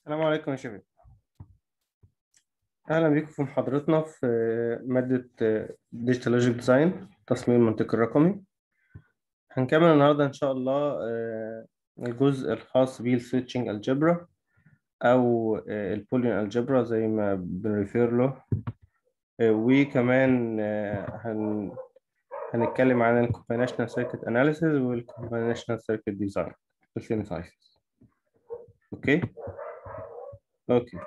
السلام عليكم يا شباب أهلا بكم في محاضرتنا في مادة ديجيتال لوجيك ديزاين تصميم المنطق الرقمي هنكمل النهاردة إن شاء الله آه، الجزء الخاص بالسويتشنج الجبرا أو البولين الجبرا زي ما بنريفير له آه، وكمان آه، هن هنتكلم عن الكومبينيشنال سيركت اناليسيس والكومبينيشنال سيركت ديزاين السينثايسيس اوكي اوكي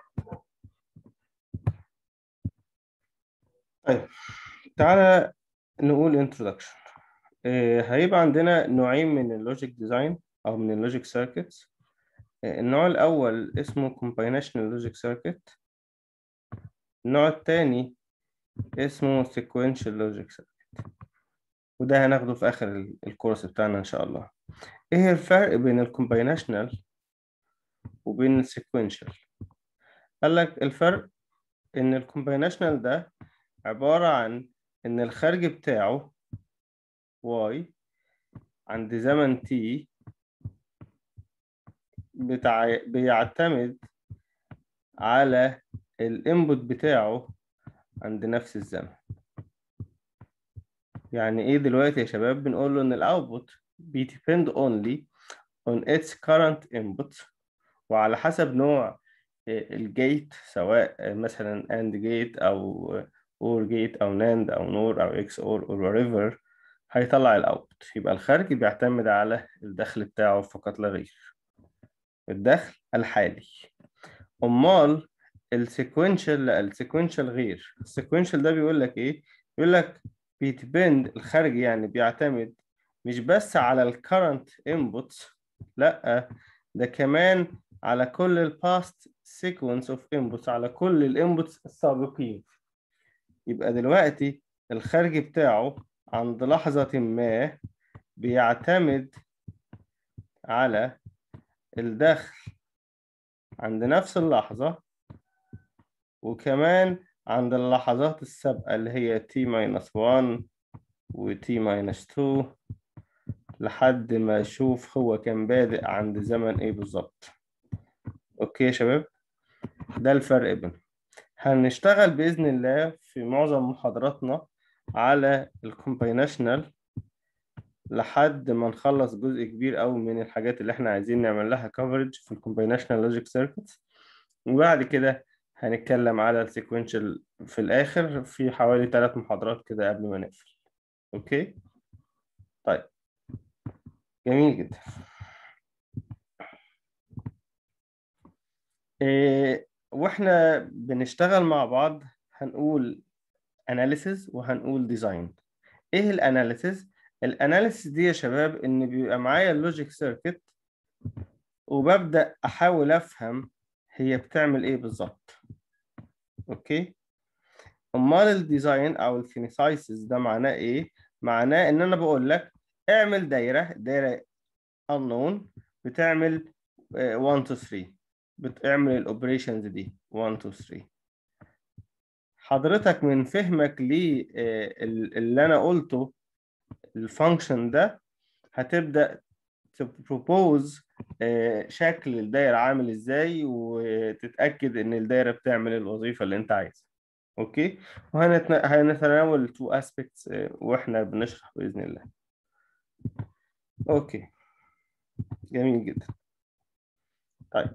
طيب تعالى نقول introduction آه، هيبقى عندنا نوعين من اللوجيك ديزاين او من اللوجيك سيركتس النوع الاول اسمه combinational logic circuit النوع الثاني اسمه sequential logic circuit وده هناخده في اخر ال- الكورس بتاعنا ان شاء الله ايه الفرق بين الكومبايناشنال وبين السيكوينشال قال لك الفرق ان الكومبايناشنال ده عبارة عن ان الخارج بتاعه y عند زمن t بتاع بيعتمد على الانبوت بتاعه عند نفس الزمن يعني ايه دلوقتي يا شباب بنقول له ان الاوتبوت بيديبند only on its current input وعلى حسب نوع الجيت سواء مثلا AND جيت أو OR جيت أو NAND أو NOR أو XOR or whatever هيطلع الأوتبوت يبقى الخارج بيعتمد على الدخل بتاعه فقط لا غير الدخل الحالي أمال السيكونشال لا السيكونشال غير السيكونشال ده بيقول لك إيه؟ بيقول لك بيدبند الخارج يعني بيعتمد مش بس على الكرنت inputs لا ده كمان على كل ال past sequence of inputs على كل الانبوتس السابقين يبقى دلوقتي الخارج بتاعه عند لحظة ما بيعتمد على الدخل عند نفس اللحظة وكمان عند اللحظات السابقة اللي هي t minus 1 و t minus 2 لحد ما أشوف هو كان بادئ عند زمن إيه بالظبط أوكي يا شباب ده الفرق بينهم هنشتغل بإذن الله في معظم محاضراتنا على الكومبايناشنال لحد ما نخلص جزء كبير قوي من الحاجات اللي احنا عايزين نعمل لها coverage في الكومبايناشنال لوجيك سيركتس وبعد كده هنتكلم على السيكونشال في الآخر في حوالي ثلاث محاضرات كده قبل ما نقفل أوكي طيب جميل جدا إيه واحنا بنشتغل مع بعض هنقول analysis وهنقول design ايه الاناليسيس الاناليسيس دي يا شباب ان بيبقى معايا اللوجيك سيركت وببدأ احاول افهم هي بتعمل ايه بالظبط اوكي امال الديزاين او السينثايسيس ده معناه ايه معناه ان انا بقول لك اعمل دايره دايره unknown بتعمل 1 2 3 بتعمل الاوبريشنز دي 1 2 3 حضرتك من فهمك للي انا قلته الفانكشن ده هتبدا تبروبوز شكل الدايره عامل ازاي وتتاكد ان الدايره بتعمل الوظيفه اللي انت عايزها اوكي وهنتناول التو اسبيكتس واحنا بنشرح باذن الله اوكي جميل جدا طيب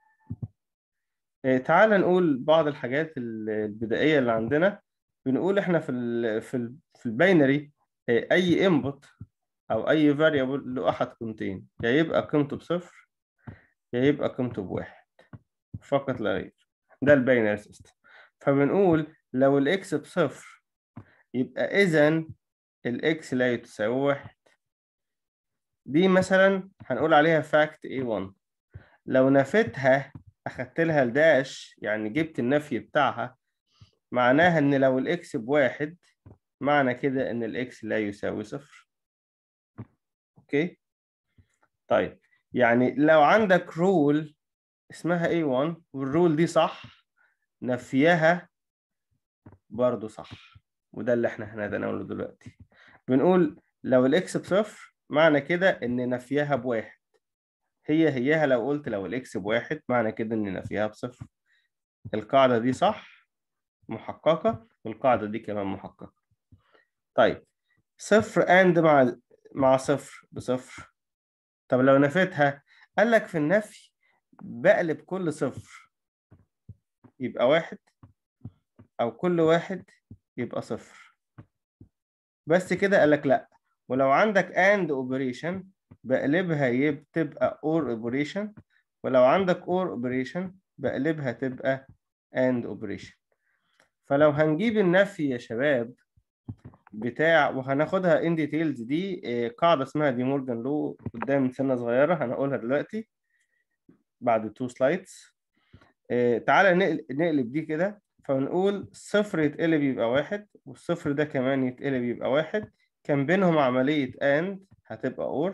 تعال نقول بعض الحاجات البدائيه اللي عندنا بنقول احنا في ال في ال في الباينري اي انبوت او اي فاريبل له احد قيمتين يا يبقى قيمته بصفر يا يبقى قيمته بواحد فقط لا غير ده الباينري سيستم فبنقول لو الاكس بصفر يبقى اذا الاكس لا تساوي واحد دي مثلا هنقول عليها فاكت A1 لو نفيتها أخدت لها الداش يعني جبت النفي بتاعها معناها إن لو الإكس بواحد معنى كده إن الإكس لا يساوي صفر أوكي طيب يعني لو عندك رول اسمها A1 والرول دي صح نفيها برضو صح وده اللي احنا هنتناوله دلوقتي بنقول لو الإكس بصفر معنى كده إن نفيها بواحد هي هيها لو قلت لو الاكس بواحد معنى كده ان نفيها بصفر القاعدة دي صح محققة والقاعدة دي كمان محققة طيب صفر اند مع مع صفر بصفر طب لو نفيتها قال لك في النفي بقلب كل صفر يبقى واحد أو كل واحد يبقى صفر بس كده قال لك لأ ولو عندك and operation بقلبها يب تبقى or operation ولو عندك or operation بقلبها تبقى and operation فلو هنجيب النفي يا شباب بتاع وهناخدها in details دي قاعدة اسمها دي مورجان لو قدام سنة صغيرة هنقولها دلوقتي بعد تو سلايدز تعالى نقلب دي كده فنقول صفر يتقلب يبقى واحد والصفر ده كمان يتقلب يبقى واحد كان بينهم عملية and هتبقى or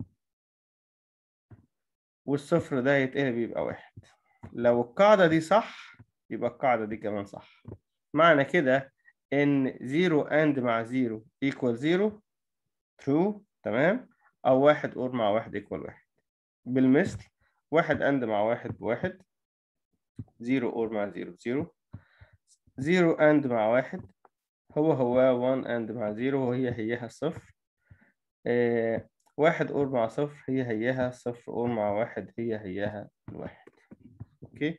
والصفر ده يتقلب يبقى واحد لو القاعدة دي صح يبقى القاعدة دي كمان صح معنى كده إن زيرو and مع زيرو equal زيرو true تمام أو واحد or مع واحد equal واحد بالمثل واحد and مع واحد بواحد زيرو or مع زيرو زيرو زيرو and مع واحد هو هو one and مع زيرو وهي هيها صفر آه واحد اور مع صفر هي هيها صفر اور مع واحد هي هيها الواحد اوكي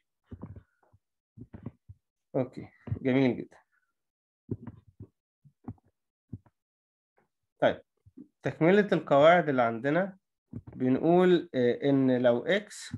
اوكي جميل جدا طيب تكملة القواعد اللي عندنا بنقول آه ان لو اكس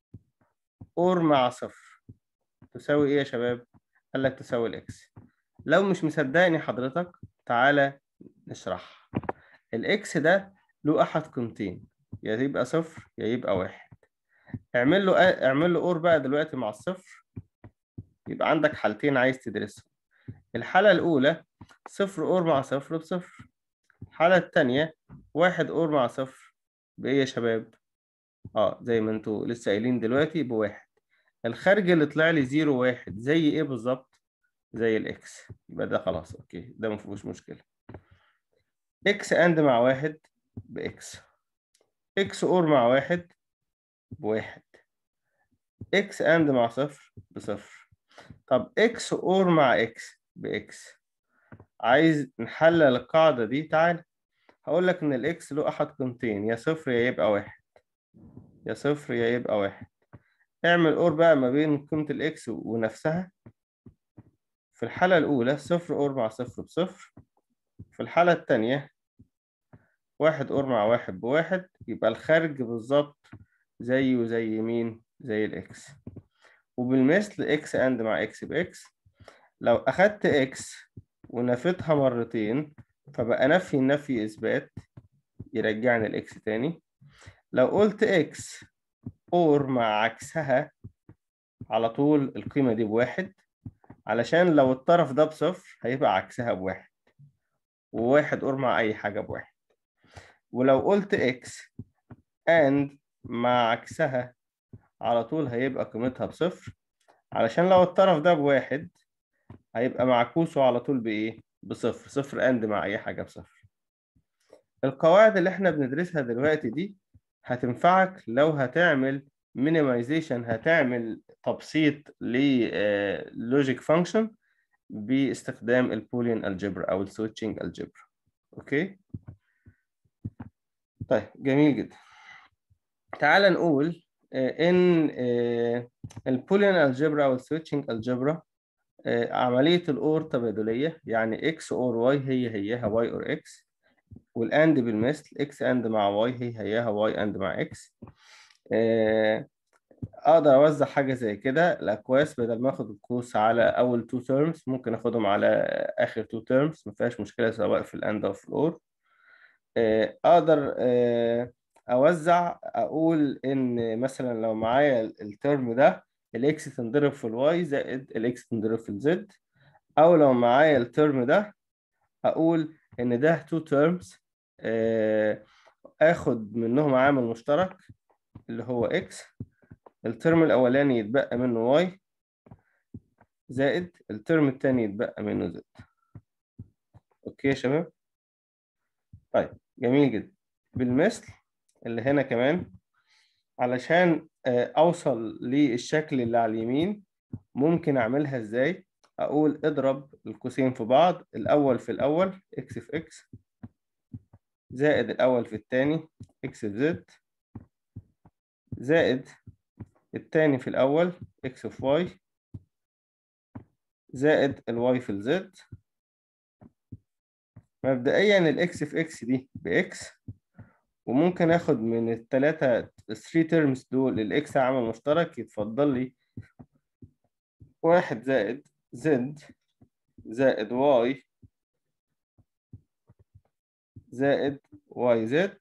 اور مع صفر تساوي ايه يا شباب قال لك تساوي الاكس لو مش مصدقني حضرتك تعالى نشرح الاكس ده له احد قيمتين يا يبقى صفر يا يبقى واحد اعمل له اعمل له اور بقى دلوقتي مع الصفر يبقى عندك حالتين عايز تدرسهم الحالة الأولى صفر اور مع صفر بصفر الحالة التانية واحد اور مع صفر بإيه يا شباب؟ اه زي ما انتوا لسه قايلين دلوقتي بواحد الخارج اللي طلع لي زيرو واحد زي ايه بالظبط؟ زي الاكس يبقى ده خلاص اوكي ده ما فيهوش مشكله اكس اند مع واحد باكس اكس اور مع واحد بواحد اكس اند مع صفر بصفر طب اكس اور مع اكس باكس عايز نحلل القاعده دي تعال هقول لك ان الاكس له احد قيمتين يا صفر يا يبقى واحد يا صفر يا يبقى واحد اعمل اور بقى ما بين قيمه الاكس ونفسها في الحالة الأولى صفر أور مع صفر بصفر في الحالة التانية واحد أور مع واحد بواحد يبقى الخارج بالظبط زيه زي مين؟ زي الإكس وبالمثل إكس أند مع إكس بإكس لو أخدت إكس ونفيتها مرتين فبقى نفي نفي إثبات يرجعني الإكس تاني لو قلت إكس أور مع عكسها على طول القيمة دي بواحد علشان لو الطرف ده بصفر هيبقى عكسها بواحد وواحد اور مع أي حاجة بواحد ولو قلت إكس and مع عكسها على طول هيبقى قيمتها بصفر علشان لو الطرف ده بواحد هيبقى معكوسه على طول بإيه؟ بصفر صفر and مع أي حاجة بصفر القواعد اللي احنا بندرسها دلوقتي دي هتنفعك لو هتعمل minimization هتعمل تبسيط للوجيك فانكشن باستخدام البوليان الجبر او السويتشنج الجبر اوكي طيب جميل جدا تعال نقول ان البوليان الجبر او السويتشنج الجبر عمليه الاور تبادليه يعني اكس اور واي هي هيها واي اور اكس والاند بالمثل اكس اند مع واي هي هيها واي اند مع اكس اقدر اوزع حاجه زي كده الاكواس بدل ما اخد القوس على اول تو تيرمز ممكن اخدهم على اخر تو تيرمز ما فيهاش مشكله سواء في الاند او في الاور اقدر اوزع اقول ان مثلا لو معايا الترم ده الاكس تنضرب في الواي زائد الاكس تنضرب في الزد او لو معايا الترم ده اقول ان ده تو تيرمز اخد منهم عامل مشترك اللي هو اكس الترم الأولاني يتبقى منه واي زائد الترم التاني يتبقى منه زد أوكي يا شباب طيب جميل جدا بالمثل اللي هنا كمان علشان آه، اوصل للشكل اللي على اليمين ممكن اعملها ازاي اقول اضرب القوسين في بعض الاول في الاول اكس في اكس زائد الاول في الثاني اكس في زد زائد الثاني في الاول اكس في واي زائد الواي في الزد مبدئيا الاكس في اكس دي باكس وممكن اخد من الثلاثة 3 تيرمز دول الاكس عامل مشترك يتفضل لي واحد زائد زد زائد واي زائد واي زد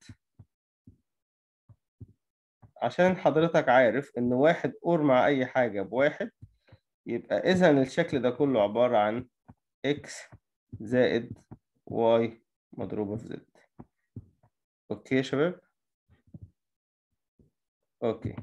عشان حضرتك عارف ان واحد اور مع اي حاجة بواحد يبقى اذا الشكل ده كله عبارة عن اكس زائد واي مضروبة في زد اوكي يا شباب اوكي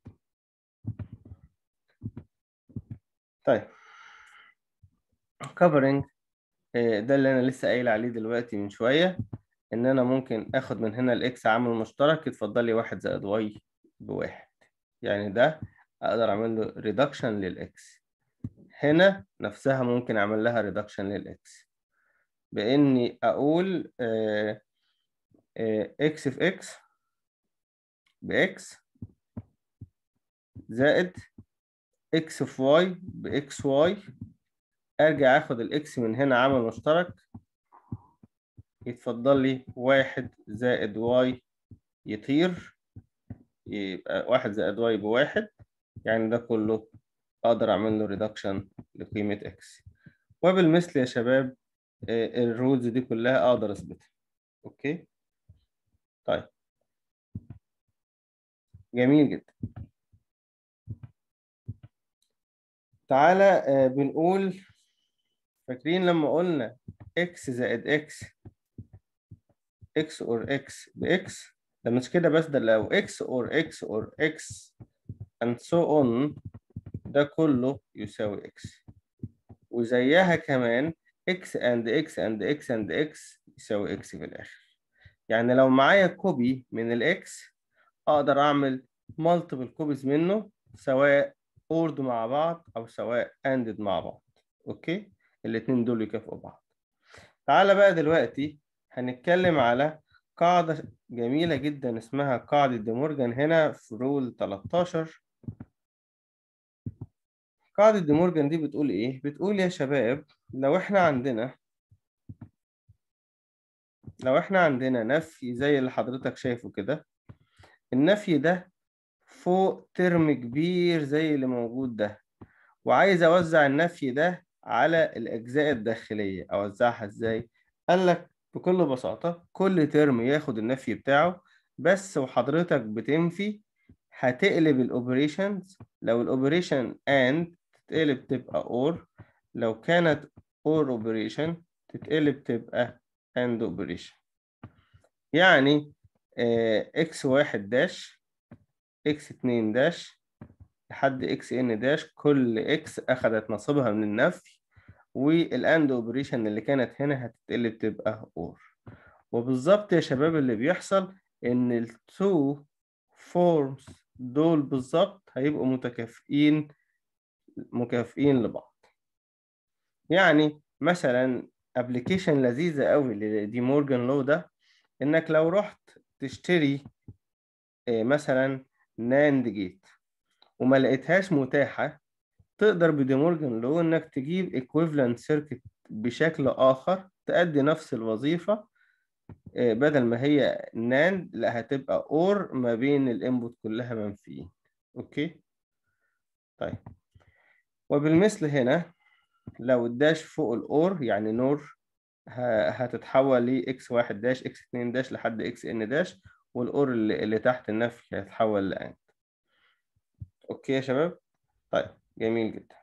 طيب covering آه، ده اللي انا لسه قايل عليه دلوقتي من شويه ان انا ممكن اخد من هنا الاكس عامل مشترك يتفضل لي واحد زائد واي بواحد يعني ده اقدر اعمل له ريدكشن للاكس هنا نفسها ممكن اعمل لها ريدكشن للاكس باني اقول آه، آه، اكس في اكس باكس زائد اكس في واي باكس واي ارجع اخد الاكس من هنا عامل مشترك يتفضل لي واحد زائد واي يطير يبقى واحد زائد واي بواحد يعني ده كله اقدر اعمل له ريدكشن لقيمة اكس وبالمثل يا شباب آه، الرولز دي كلها اقدر اثبتها اوكي طيب جميل جدا تعالى آه، بنقول فاكرين لما قلنا x زائد x x or x بx ده مش كده بس ده لو x or x or x and so on ده كله يساوي x وزيها كمان x and x and x and x يساوي x في الآخر يعني لو معايا كوبي من الاكس اقدر اعمل multiple كوبيز منه سواء اورد مع بعض او سواء اندد مع بعض اوكي الاتنين دول يكافئوا بعض تعالى بقى دلوقتي هنتكلم على قاعدة جميلة جدا اسمها قاعدة دي مورجان هنا في رول 13 قاعدة دي مورجان دي بتقول ايه؟ بتقول يا شباب لو احنا عندنا لو احنا عندنا نفي زي اللي حضرتك شايفه كده النفي ده فوق ترم كبير زي اللي موجود ده وعايز اوزع النفي ده على الاجزاء الداخليه اوزعها ازاي قال لك بكل بساطه كل ترم ياخد النفي بتاعه بس وحضرتك بتنفي هتقلب الاوبريشنز لو الاوبريشن اند تتقلب تبقى اور لو كانت اور اوبريشن تتقلب تبقى اند اوبريشن يعني اكس واحد داش اكس اتنين داش لحد اكس ان داش كل اكس اخدت نصيبها من النفي والاند اوبريشن اللي كانت هنا هتتقلب تبقى اور وبالظبط يا شباب اللي بيحصل ان التو فورمز دول بالظبط هيبقوا متكافئين مكافئين لبعض يعني مثلا ابلكيشن لذيذة قوي لدي مورجان لو ده انك لو رحت تشتري آه، مثلا ناند جيت وما لقيتهاش متاحة تقدر بدي مورجان لو انك تجيب equivalent circuit بشكل اخر تأدي نفس الوظيفة آه، بدل ما هي ناند لا هتبقى اور ما بين الانبوت كلها منفيين اوكي طيب وبالمثل هنا لو الداش فوق الاور يعني نور ه- هتتحول ل اكس واحد داش اكس اتنين داش لحد اكس ان داش والاور اللي, اللي تحت النفي هيتحول لاند اوكي يا شباب طيب جميل جدا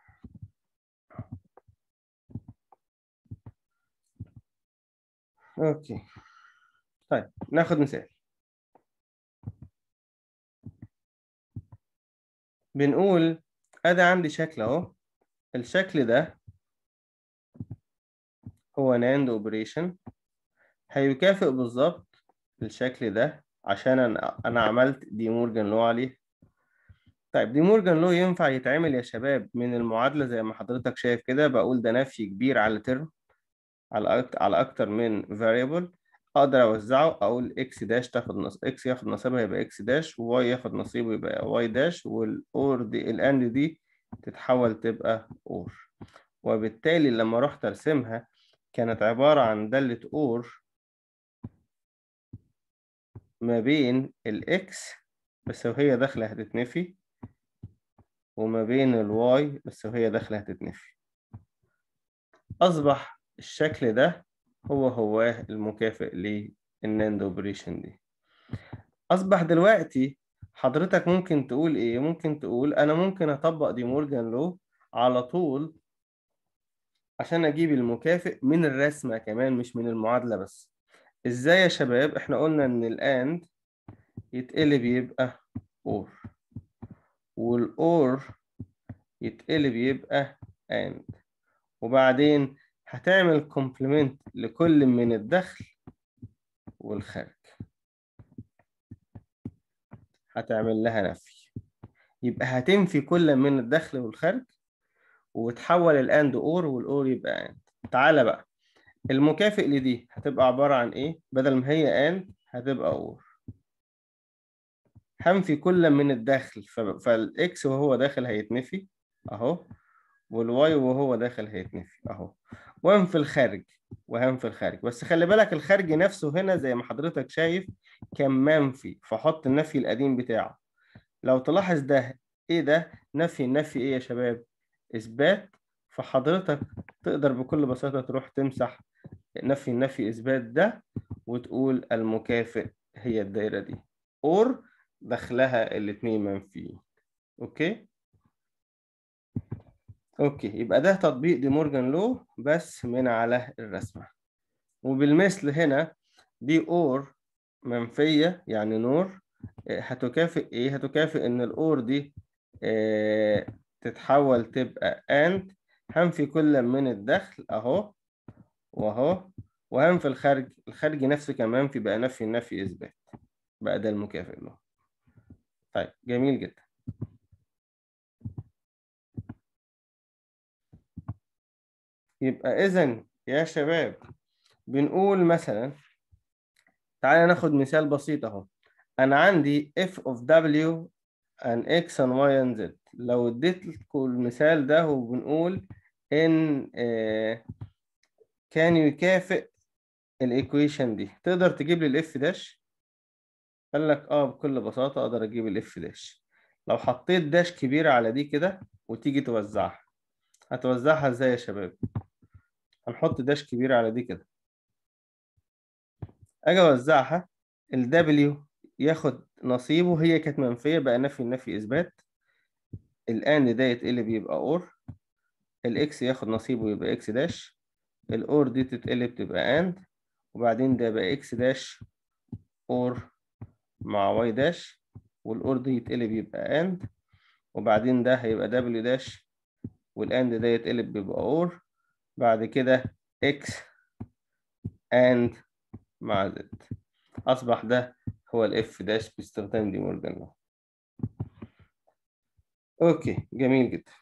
اوكي طيب ناخد مثال بنقول ادي عندي شكل اهو الشكل ده هو ناند اوبريشن هيكافئ بالظبط الشكل ده عشان انا انا عملت دي مورجان لو عليه طيب دي مورجان لو ينفع يتعمل يا شباب من المعادلة زي ما حضرتك شايف كده بقول ده نفي كبير على ترم على أكتر على أكتر من variable أقدر أوزعه أقول إكس داش تاخد نص إكس ياخد نصيبها يبقى إكس داش وواي ياخد نصيبه يبقى واي داش والأور دي الأند دي تتحول تبقى أور وبالتالي لما رحت أرسمها كانت عبارة عن دالة أور ما بين الإكس بس وهي داخلة هتتنفي وما بين الواي بس وهي داخلة هتتنفي أصبح الشكل ده هو هو المكافئ للناند اوبريشن دي أصبح دلوقتي حضرتك ممكن تقول إيه؟ ممكن تقول أنا ممكن أطبق دي مورجان لو على طول عشان أجيب المكافئ من الرسمة كمان مش من المعادلة بس إزاي يا شباب؟ إحنا قلنا إن الأند يتقلب يبقى أور والأور يتقلب يبقى AND وبعدين هتعمل كومبلمنت لكل من الدخل والخارج هتعمل لها نفي يبقى هتنفي كل من الدخل والخارج وتحول الاند اور والاور يبقى اند تعالى بقى المكافئ لدي هتبقى عبارة عن ايه بدل ما هي اند هتبقى اور هنفي كل من الدخل فالاكس وهو داخل هيتنفي اهو والواي وهو داخل هيتنفي اهو وانفي الخارج وهنفي الخارج بس خلي بالك الخارج نفسه هنا زي ما حضرتك شايف كان منفي فحط النفي القديم بتاعه لو تلاحظ ده ايه ده نفي النفي ايه يا شباب اثبات فحضرتك تقدر بكل بساطة تروح تمسح نفي النفي اثبات ده وتقول المكافئ هي الدايرة دي اور دخلها الاتنين منفيين اوكي اوكي يبقى ده تطبيق دي مورجان لو بس من على الرسمة وبالمثل هنا دي اور منفية يعني نور هتكافئ ايه هتكافئ ان الاور دي اه تتحول تبقى اند هنفي كل من الدخل اهو واهو وهنفي الخارج الخارج نفسه كمان في بقى نفي النفي اثبات بقى ده المكافئ له طيب جميل جدا يبقى إذا يا شباب بنقول مثلا تعالى ناخد مثال بسيط أهو أنا عندي f of w and x and y and z لو اديت لكم المثال ده وبنقول إن آه كان يكافئ الإيكويشن دي تقدر تجيب لي الإف داش؟ قال لك آه بكل بساطة أقدر أجيب الإف داش لو حطيت داش كبيرة على دي كده وتيجي توزعها هتوزعها إزاي يا شباب؟ هنحط داش كبير على دي كده اجي اوزعها ال W ياخد نصيبه هي كانت منفية بقى نفي نفي اثبات الان ده يتقلب يبقى اور الاكس ياخد نصيبه يبقى اكس داش الاور دي تتقلب تبقى اند وبعدين ده يبقى اكس داش اور مع واي داش والاور دي يتقلب يبقى اند وبعدين ده هيبقى دبليو داش والاند ده يتقلب يبقى اور بعد كده x and مع z أصبح ده هو ال f داش باستخدام دي مورجان لو أوكي جميل جدا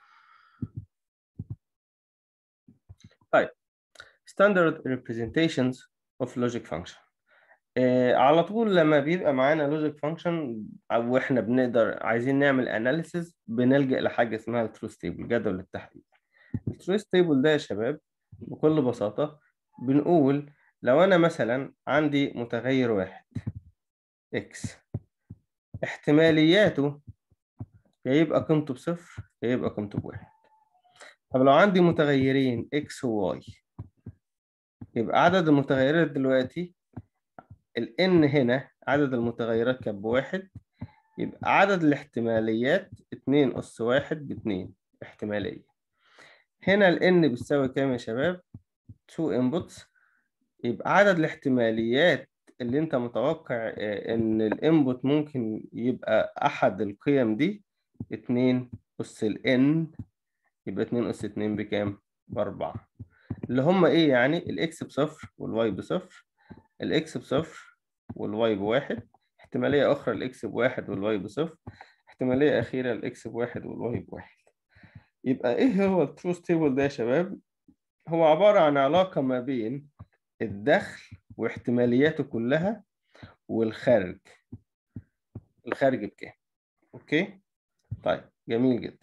طيب standard representations of logic function آه على طول لما بيبقى معانا logic function أو إحنا بنقدر عايزين نعمل analysis بنلجأ لحاجة اسمها التروث تيبل جدول التحليل التروث تيبل ده يا شباب بكل بساطة بنقول لو أنا مثلا عندي متغير واحد x احتمالياته يا يبقى قيمته بصفر يا يبقى قيمته بواحد طب لو عندي متغيرين x و y يبقى عدد المتغيرات دلوقتي ال n هنا عدد المتغيرات كان بواحد يبقى عدد الاحتماليات اتنين أس واحد باتنين احتمالية هنا ال n بتساوي كام يا شباب؟ 2 inputs يبقى عدد الاحتماليات اللي انت متوقع ان الانبوت ممكن يبقى احد القيم دي 2 اس ال n يبقى 2 اس 2 بكام؟ بأربعة اللي هم ايه يعني؟ الاكس بصفر والواي بصفر الاكس بصفر والواي بواحد احتمالية أخرى الإكس بواحد والواي بصفر احتمالية أخيرة الإكس بواحد والواي بواحد يبقى إيه هو التروث تيبل ده يا شباب؟ هو عبارة عن علاقة ما بين الدخل واحتمالياته كلها والخارج الخارج بكام أوكي؟ طيب جميل جدا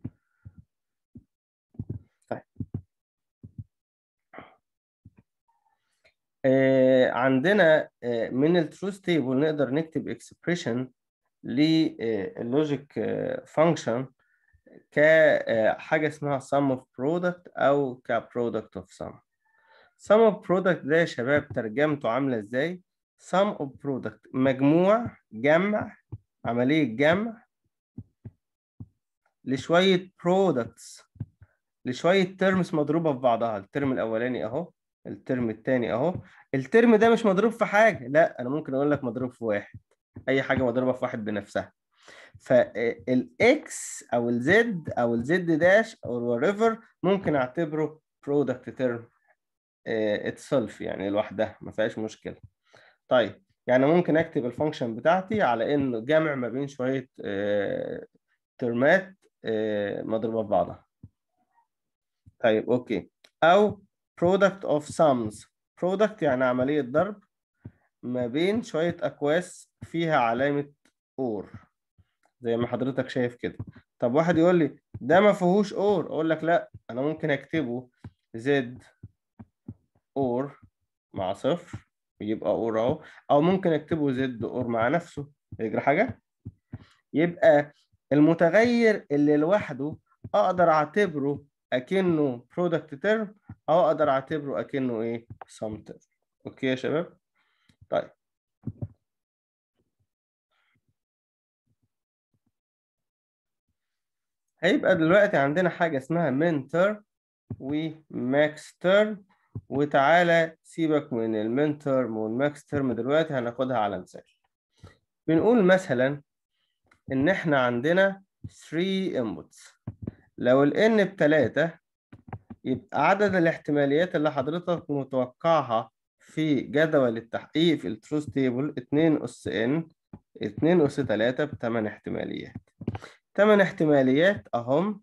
طيب آه عندنا آه من التروث تيبل نقدر نكتب اكسبريشن للوجيك فانكشن كحاجة اسمها sum of product أو ك product of sum sum of product ده يا شباب ترجمته عاملة ازاي؟ sum of product مجموع جمع عملية جمع لشوية products لشوية terms مضروبة في بعضها الترم الأولاني أهو الترم الثاني أهو الترم ده مش مضروب في حاجة لا أنا ممكن أقول لك مضروب في واحد أي حاجة مضروبة في واحد بنفسها فالاكس او الزد او الزد داش او whatever ممكن اعتبره product term itself يعني لوحدها ما فيهاش مشكله طيب يعني ممكن اكتب الفانكشن بتاعتي على انه جمع ما بين شويه ترمات مضروبه في بعضها طيب اوكي او product of sums product يعني عمليه ضرب ما بين شويه اكواس فيها علامه اور زي ما حضرتك شايف كده طب واحد يقول لي ده ما فيهوش اور اقول لك لا انا ممكن اكتبه زد اور مع صفر يبقى اور اهو او ممكن اكتبه زد اور مع نفسه يجري حاجه يبقى المتغير اللي لوحده اقدر اعتبره اكنه برودكت تيرم او اقدر اعتبره اكنه ايه سم تيرم اوكي يا شباب طيب هيبقى دلوقتي عندنا حاجة اسمها من تيرم وماكس تيرم وتعالى سيبك من المين تيرم والماكس تيرم دلوقتي هناخدها على مثال بنقول مثلا إن إحنا عندنا 3 inputs لو ال n بتلاتة يبقى عدد الاحتماليات اللي حضرتك متوقعها في جدول التحقيق في التروث تيبل 2 أس n 2 أس 3 بتمن احتماليات تمن احتماليات أهم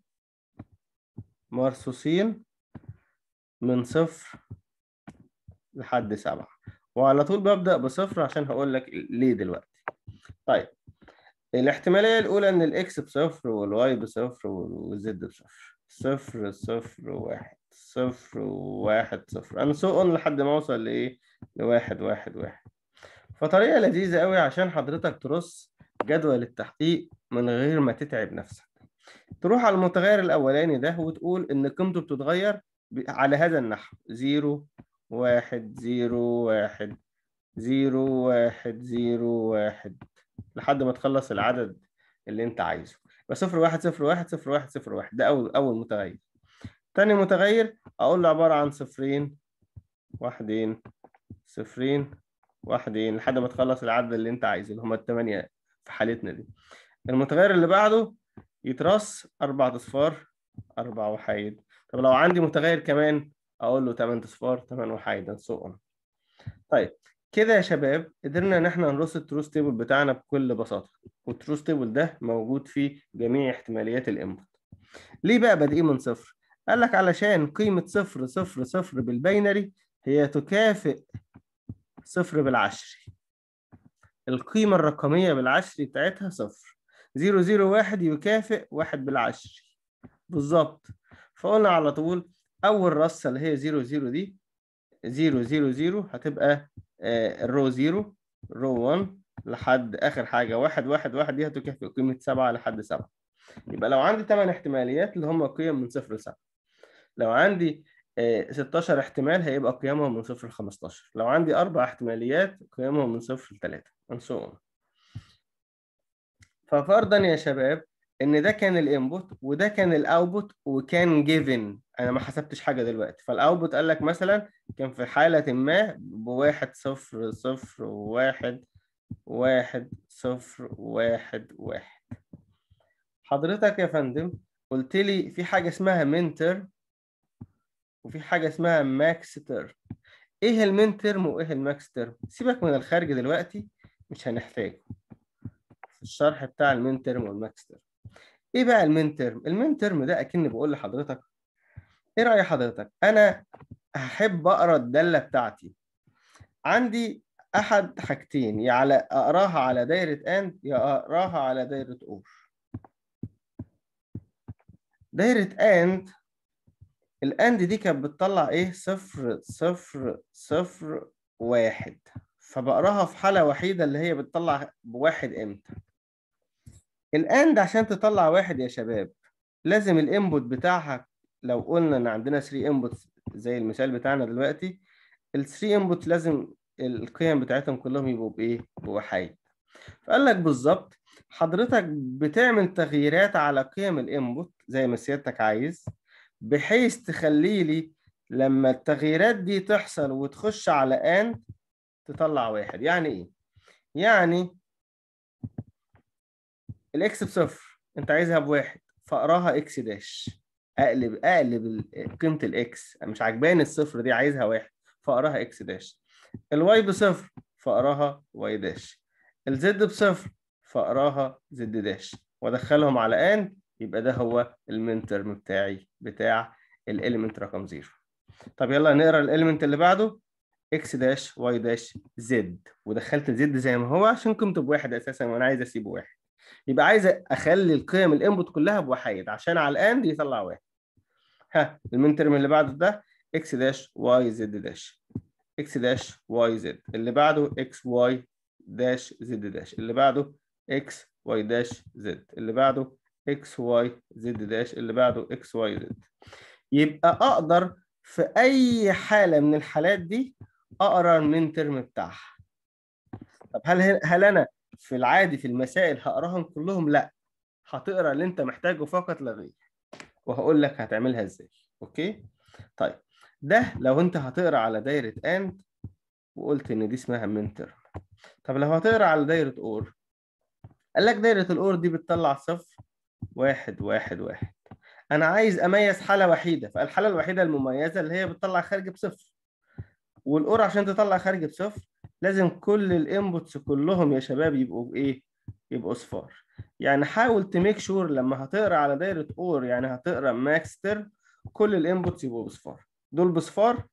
مرصوصين من صفر لحد سبعة وعلى طول ببدأ بصفر عشان هقول لك ليه دلوقتي طيب الاحتمالية الأولى إن الإكس بصفر والواي بصفر والزد بصفر صفر صفر واحد صفر واحد صفر أنا سو أون لحد ما أوصل لإيه؟ لواحد واحد واحد فطريقة لذيذة قوي عشان حضرتك ترص جدول التحقيق من غير ما تتعب نفسك تروح على المتغير الأولاني ده وتقول إن قيمته بتتغير على هذا النحو زيرو واحد زيرو واحد زيرو واحد زيرو واحد لحد ما تخلص العدد اللي أنت عايزه يبقى صفر واحد صفر واحد صفر واحد صفر واحد ده أول أول متغير تاني متغير أقول له عبارة عن صفرين واحدين صفرين واحدين لحد ما تخلص العدد اللي أنت عايزه اللي هما التمانية في حالتنا دي المتغير اللي بعده يترص أربع أصفار أربع وحيد طب لو عندي متغير كمان أقول له 8 أصفار 8 وحيد and so on طيب كده يا شباب قدرنا إن إحنا نرص التروث تيبل بتاعنا بكل بساطة والتروث تيبل ده موجود فيه جميع احتماليات الانبوت ليه بقى بادئين من صفر؟ قال لك علشان قيمة صفر صفر صفر بالبينري هي تكافئ صفر بالعشري القيمة الرقمية بالعشري بتاعتها صفر زيرو زيرو واحد يكافئ واحد بالعشري بالظبط فقلنا على طول أول رصة اللي هي زيرو زيرو دي زيرو زيرو زيرو هتبقى آه، الرو زيرو رو 1 لحد آخر حاجة واحد واحد واحد دي هتكافئ قيمة سبعة لحد سبعة يبقى لو عندي تمن احتماليات اللي هم قيم من صفر لسبعة لو عندي آه، 16 احتمال هيبقى قيمهم من صفر ل 15 لو عندي أربع احتماليات قيمهم من صفر ل 3 and so on ففرضا يا شباب ان ده كان الانبوت وده كان الاوتبوت وكان جيفن انا ما حسبتش حاجه دلوقتي فالاوتبوت قال لك مثلا كان في حاله ما بواحد صفر صفر واحد واحد صفر واحد واحد حضرتك يا فندم قلت لي في حاجه اسمها مين ترم وفي حاجه اسمها ماكس ترم ايه المين ترم وايه الماكس ترم سيبك من الخارج دلوقتي مش هنحتاجه في الشرح بتاع المين ترم والماكس ترم ايه بقى المين ترم المين ترم ده اكني بقول لحضرتك ايه رأي حضرتك انا هحب اقرا الدالة بتاعتي عندي احد حاجتين يا على اقراها على دايرة اند يا اقراها على دايرة اور دايرة اند الاند دي كانت بتطلع ايه صفر صفر صفر واحد فبقراها في حالة وحيدة اللي هي بتطلع بواحد امتى الاند عشان تطلع واحد يا شباب لازم الانبوت بتاعها لو قلنا ان عندنا 3 انبوتس زي المثال بتاعنا دلوقتي ال 3 انبوت لازم القيم بتاعتهم كلهم يبقوا بايه بوحيد فقال لك بالظبط حضرتك بتعمل تغييرات على قيم الانبوت زي ما سيادتك عايز بحيث تخلي لي لما التغييرات دي تحصل وتخش على اند تطلع واحد يعني ايه يعني الاكس بصفر انت عايزها بواحد فاقراها اكس داش اقلب اقلب قيمه الاكس مش عجباني الصفر دي عايزها واحد فاقراها اكس داش الواي بصفر فاقراها واي داش الزد بصفر فاقراها زد داش وادخلهم على ان يبقى ده هو المين ترم بتاعي بتاع الاليمنت رقم زيرو طب يلا نقرا الاليمنت اللي بعده اكس داش واي داش زد ودخلت زد زي ما هو عشان قيمته بواحد اساسا وانا عايز اسيبه واحد يبقى عايز اخلي القيم الانبوت كلها بوحيد عشان على الاند يطلع واحد ها المين ترم اللي بعده ده اكس داش واي زد داش اكس داش واي زد اللي بعده اكس واي داش زد داش اللي بعده اكس واي داش زد اللي بعده اكس واي زد داش اللي بعده اكس واي زد يبقى اقدر في اي حاله من الحالات دي اقرا المين ترم بتاعها طب هل هل انا في العادي في المسائل هقراهم كلهم لا هتقرا اللي انت محتاجه فقط لا غير وهقول لك هتعملها ازاي اوكي طيب ده لو انت هتقرا على دايره اند وقلت ان دي اسمها مين ترم طب لو هتقرا على دايره اور قال لك دايره الاور دي بتطلع صفر واحد واحد واحد انا عايز اميز حاله وحيده فالحاله الوحيده المميزه اللي هي بتطلع خارج بصفر والاور عشان تطلع خارج بصفر لازم كل الانبوتس كلهم يا شباب يبقوا بايه يبقوا صفار يعني حاول تميك شور لما هتقرا على دايره اور يعني هتقرا ماكس ترم كل الانبوتس يبقوا بصفار دول بصفار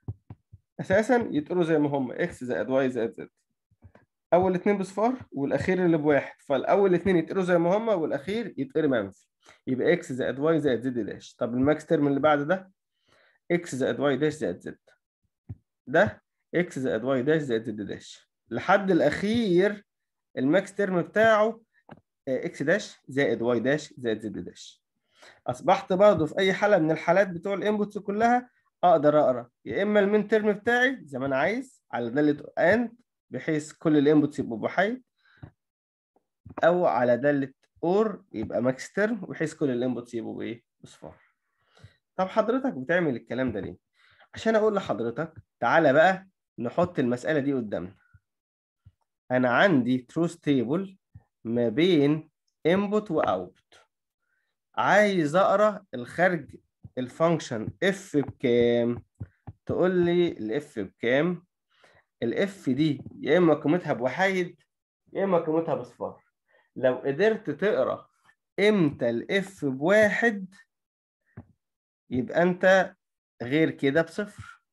اساسا يتقروا زي ما هم اكس زائد واي زائد زد اول اتنين بصفار والاخير اللي بواحد فالاول اتنين يتقروا زي ما هم والاخير يتقري منفي يبقى اكس زائد واي زائد زد داش طب الماكس ترم اللي بعد ده اكس زائد واي داش زائد زد ده اكس زائد واي داش زائد زد داش لحد الاخير الماكس ترم بتاعه اكس داش زائد واي داش زائد زد داش اصبحت برضه في اي حاله من الحالات بتوع الانبوتس كلها اقدر اقرا يا اما المين ترم بتاعي زي ما انا عايز على داله اند بحيث كل الانبوتس يبقوا بحيث او على داله اور يبقى ماكس ترم بحيث كل الانبوتس يبقوا بايه بصفار طب حضرتك بتعمل الكلام ده ليه عشان اقول لحضرتك تعالى بقى نحط المساله دي قدامنا انا عندي تروث تيبل ما بين انبوت واوتبوت عايز اقرا الخارج الفانكشن اف بكام تقول لي الاف بكام الاف دي يا اما قيمتها بوحيد يا اما قيمتها بصفار لو قدرت تقرا امتى الاف بواحد يبقى انت غير كده بصفر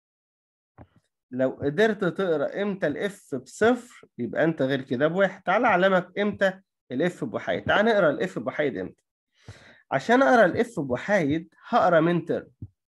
لو قدرت تقرا امتى الاف بصفر يبقى انت غير كده بواحد تعالى اعلمك امتى الاف بوحيد تعال نقرا الاف بوحيد امتى عشان اقرا الاف بوحيد هقرا من ترم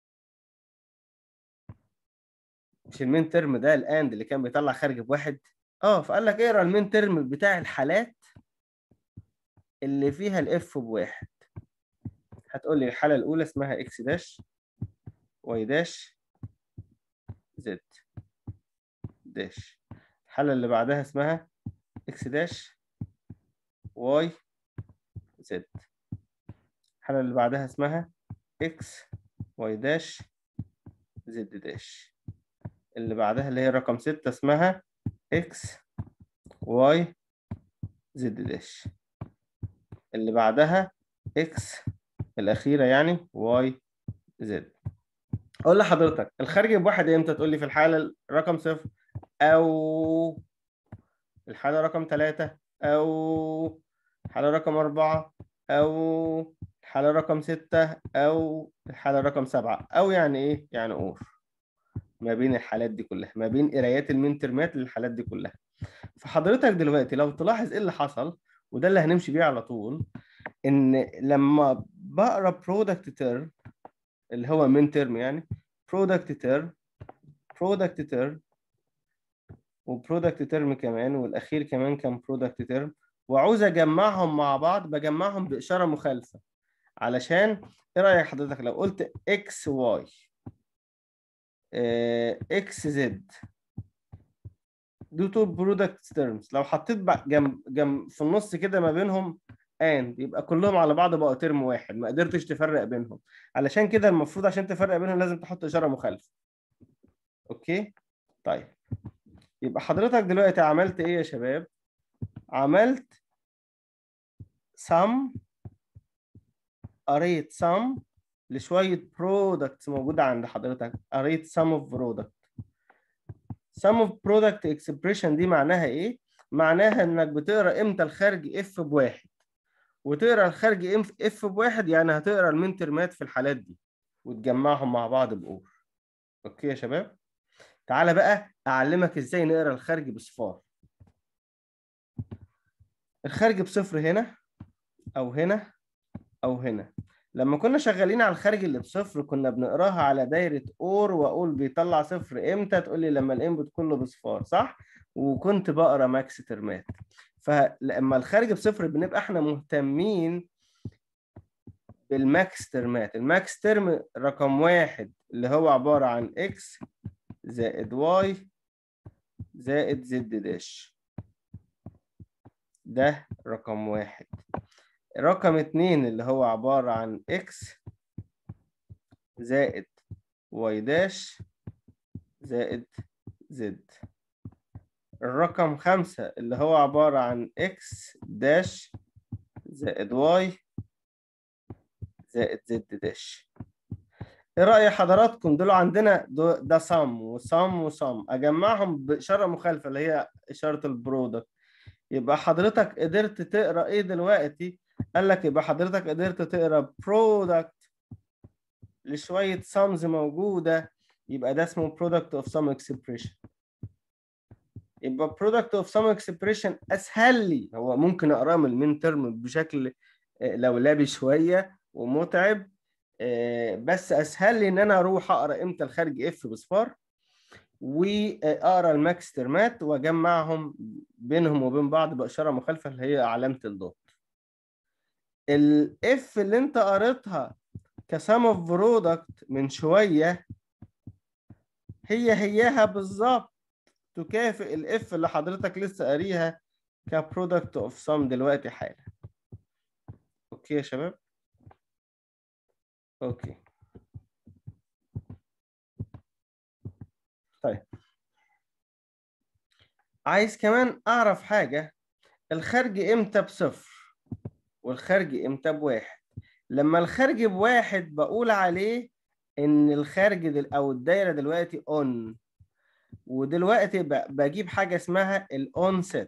مش المين ترم ده الاند اللي كان بيطلع خارج بواحد اه فقال لك اقرا المين ترم بتاع الحالات اللي فيها الاف بواحد هتقول لي الحاله الاولى اسمها اكس داش واي داش زد داش الحاله اللي بعدها اسمها اكس داش واي زد الحاله اللي بعدها اسمها اكس واي داش زد داش اللي بعدها اللي هي رقم ستة اسمها اكس واي زد داش اللي بعدها اكس الأخيرة يعني واي زد أقول لحضرتك الخارج بواحد امتى تقول لي في الحالة رقم صفر أو الحالة رقم ثلاثة أو الحالة رقم أربعة أو الحالة رقم ستة أو الحالة رقم سبعة أو يعني إيه؟ يعني أور ما بين الحالات دي كلها ما بين قرايات المين ترمات للحالات دي كلها فحضرتك دلوقتي لو تلاحظ إيه اللي حصل وده اللي هنمشي بيه على طول إن لما بقرا برودكت تيرم اللي هو من ترم يعني برودكت تيرم برودكت تيرم وبرودكت تيرم كمان والاخير كمان كان برودكت تيرم وعاوز اجمعهم مع بعض بجمعهم باشاره مخالفه علشان ايه رايك حضرتك لو قلت اكس واي اكس زد دو تو برودكت تيرمز لو حطيت جنب جنب في النص كده ما بينهم اند يبقى كلهم على بعض بقوا ترم واحد ما قدرتش تفرق بينهم علشان كده المفروض عشان تفرق بينهم لازم تحط اشاره مخالفه اوكي طيب يبقى حضرتك دلوقتي عملت ايه يا شباب عملت sum قريت sum لشويه برودكتس موجوده عند حضرتك قريت sum of product sum of product expression دي معناها ايه معناها انك بتقرا امتى الخارج اف بواحد وتقرا الخارج اف بواحد يعني هتقرا المين ترمات في الحالات دي وتجمعهم مع بعض باور اوكي يا شباب تعالى بقى اعلمك ازاي نقرا الخارج بصفار الخارج بصفر هنا او هنا او هنا لما كنا شغالين على الخارج اللي بصفر كنا بنقراها على دايره اور واقول بيطلع صفر امتى تقول لي لما الانبوت كله بصفار صح وكنت بقرا ماكس ترمات فلما الخارج بصفر بنبقى احنا مهتمين بالماكس ترمات الماكس ترم رقم واحد اللي هو عبارة عن اكس زائد واي زائد زد داش ده رقم واحد رقم اتنين اللي هو عبارة عن اكس زائد واي داش زائد زد الرقم خمسة اللي هو عبارة عن اكس داش زائد واي زائد زد داش ايه رأي حضراتكم دول عندنا ده صم وصم وصم اجمعهم بإشارة مخالفة اللي هي إشارة البرودكت يبقى حضرتك قدرت تقرا ايه دلوقتي قال لك يبقى حضرتك قدرت تقرا برودكت لشوية sums موجودة يبقى ده اسمه product of sum expression يبقى product of sum expression اسهل لي هو ممكن اقراه من المين ترم بشكل لولبي شويه ومتعب بس اسهل لي ان انا اروح اقرا امتى الخارج اف بصفار واقرا الماكس ترمات واجمعهم بينهم وبين بعض باشاره مخالفه اللي هي علامه الدوت الاف اللي انت قريتها كسم اوف برودكت من شويه هي هياها بالظبط تكافئ الاف اللي حضرتك لسه قاريها كبرودكت اوف سم دلوقتي حالا اوكي يا شباب اوكي طيب عايز كمان اعرف حاجه الخارج امتى بصفر والخارج امتى بواحد لما الخارج بواحد بقول عليه ان الخارج دل او الدايره دلوقتي اون ودلوقتي بجيب حاجه اسمها الاون سيت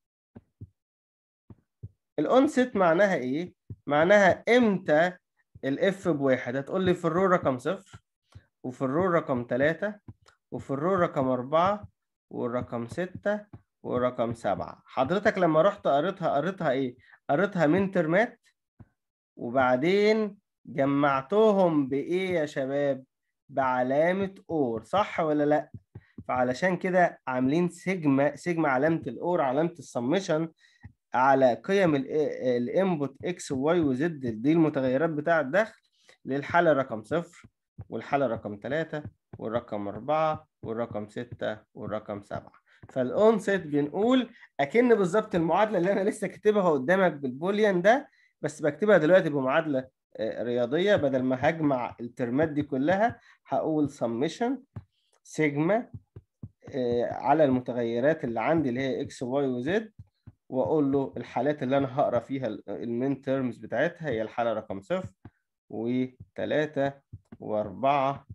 الاون سيت معناها ايه معناها امتى الاف بواحد هتقول لي في الرو رقم صفر وفي الرو رقم ثلاثة وفي الرو رقم أربعة والرقم ستة ورقم سبعة حضرتك لما رحت قريتها قريتها ايه قريتها من ترمات وبعدين جمعتهم بايه يا شباب بعلامة اور صح ولا لا فعلشان كده عاملين سيجما سيجما علامة الاور علامة السمشن على قيم الانبوت اكس وواي وزد دي المتغيرات بتاع الدخل للحالة رقم صفر والحالة رقم ثلاثة والرقم أربعة والرقم ستة والرقم سبعة فالأون سيت بنقول أكن بالظبط المعادلة اللي أنا لسه كاتبها قدامك بالبوليان ده بس بكتبها دلوقتي بمعادلة رياضية بدل ما هجمع الترمات دي كلها هقول سمشن سيجما على المتغيرات اللي عندي اللي هي اكس وواي وزد واقول له الحالات اللي انا هقرا فيها المين تيرمز بتاعتها هي الحاله رقم صفر وثلاثة وأربعة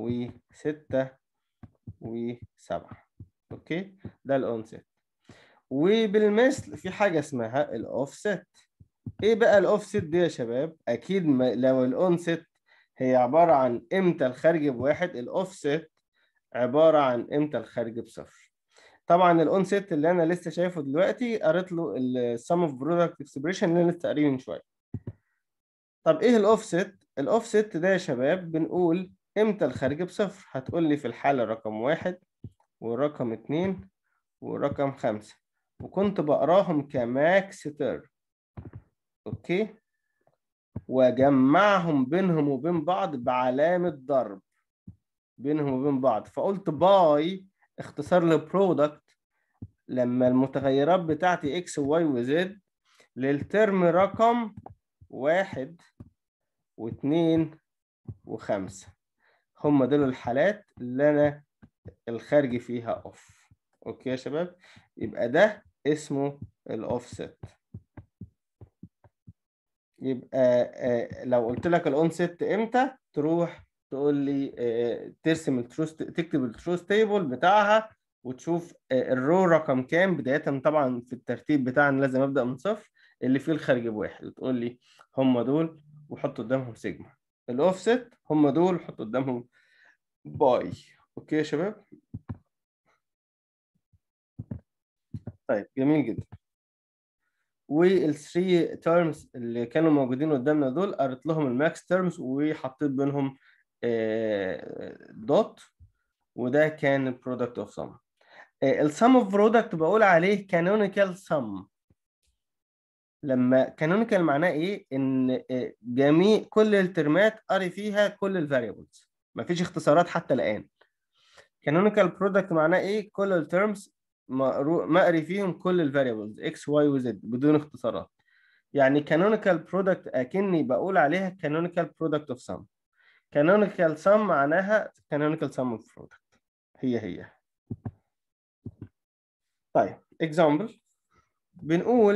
وستة وسبعة أوكي ده الأونست وبالمثل في حاجة اسمها الاوفست ايه بقى الاوفست دي يا شباب اكيد ما لو الاونست هي عبارة عن امتى الخارج بواحد الاوفست عبارة عن امتى الخارج بصفر طبعا الاونست اللي انا لسه شايفه دلوقتي قريت له السم اوف برودكت اكسبريشن اللي انا لسه قاريه من شويه طب ايه الاوفست الاوفست ده يا شباب بنقول امتى الخارج بصفر هتقول لي في الحالة رقم واحد ورقم اتنين ورقم خمسة وكنت بقراهم كماكس تيرم اوكي واجمعهم بينهم وبين بعض بعلامة ضرب بينهم وبين بعض فقلت باي اختصار لبرودكت لما المتغيرات بتاعتي اكس وواي وزد للترم رقم واحد واثنين وخمسة هم دول الحالات اللي أنا الخارجي فيها أوف أوكي يا شباب يبقى ده اسمه الأوفست يبقى آه، لو قلت لك الأونست إمتى تروح تقول لي آه، ترسم التروس تكتب التروس تيبل بتاعها وتشوف آه، الرو رقم كام بداية طبعا في الترتيب بتاعنا لازم أبدأ من صفر اللي فيه الخارج بواحد وتقول لي هم دول وحط قدامهم سيجما الاوفست هم دول حط قدامهم باي اوكي يا شباب طيب جميل جدا والثري تيرمز اللي كانوا موجودين قدامنا دول قريت لهم الماكس تيرمز وحطيت بينهم دوت وده كان البرودكت اوف سم السم اوف برودكت بقول عليه كانونيكال سم لما كانونيكال معناه ايه ان جميع كل الترمات قري فيها كل الفاريبلز مفيش اختصارات حتى الان كانونيكال برودكت معناه ايه كل الترمز مقري فيهم كل الفاريبلز اكس واي وزد بدون اختصارات يعني كانونيكال برودكت اكني بقول عليها كانونيكال برودكت اوف سم كانونيكال سم معناها كانونيكال سم اوف برودكت هي هي طيب example بنقول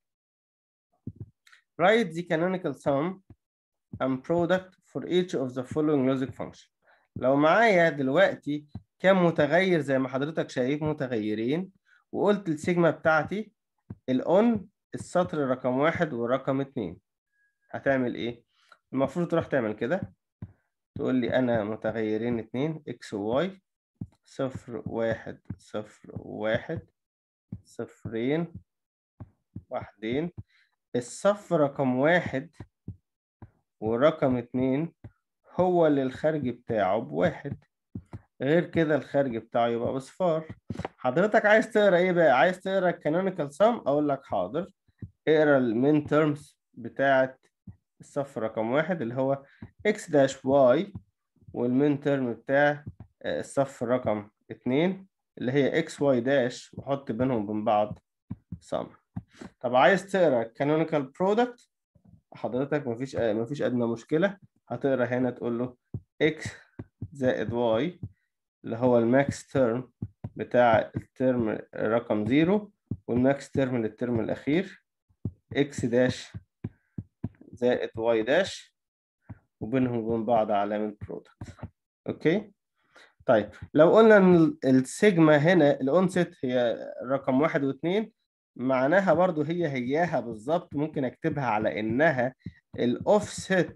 write the canonical sum and product for each of the following logic function لو معايا دلوقتي كام متغير زي ما حضرتك شايف متغيرين وقلت السيجما بتاعتي الأون السطر رقم واحد ورقم اتنين هتعمل ايه؟ المفروض تروح تعمل كده تقول لي أنا متغيرين اتنين اكس وواي صفر واحد صفر واحد صفرين واحدين الصف رقم واحد ورقم اتنين هو اللي الخارج بتاعه بواحد غير كده الخارج بتاعه يبقى بصفار حضرتك عايز تقرا ايه بقى عايز تقرا الكانونيكال سم اقول لك حاضر اقرا المين تيرمز بتاعت الصف رقم واحد اللي هو x داش y والمين تيرم بتاع الصف رقم اتنين اللي هي x y داش وحط بينهم وبين بعض sum طب عايز تقرا canonical product حضرتك مفيش مفيش ادنى مشكله هتقرا هنا تقول له x زائد y اللي هو الماكس تيرم بتاع الترم رقم زيرو والماكس تيرم للترم الاخير x داش زائد y داش وبينهم وبين بعض علامه برودكت اوكي طيب لو قلنا ان السيجما هنا الاونست هي رقم واحد واثنين معناها برضو هي هياها بالظبط ممكن اكتبها على انها الاوفست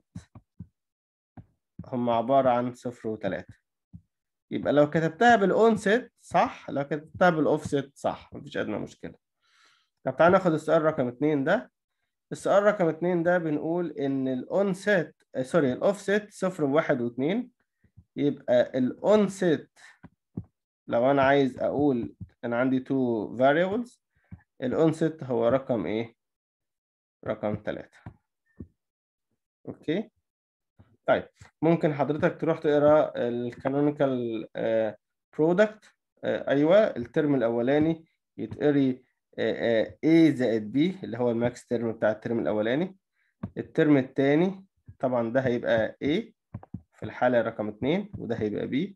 هم عبارة عن صفر وثلاثة يبقى لو كتبتها بالاونست صح لو كتبتها بالاوفست صح مفيش ادنى مشكلة طب تعالى ناخد السؤال رقم اتنين ده السؤال رقم اتنين ده بنقول ان الاونست سوري الاوفست صفر وواحد واثنين يبقى الاونست لو انا عايز اقول انا عندي two variables الأونست هو رقم إيه؟ رقم ثلاثة أوكي؟ طيب ممكن حضرتك تروح تقرا الكانونيكال برودكت أيوه الترم الأولاني يتقري A زائد B اللي هو الماكس ترم بتاع الترم الأولاني الترم الثاني طبعا ده هيبقى A في الحالة رقم اتنين وده هيبقى B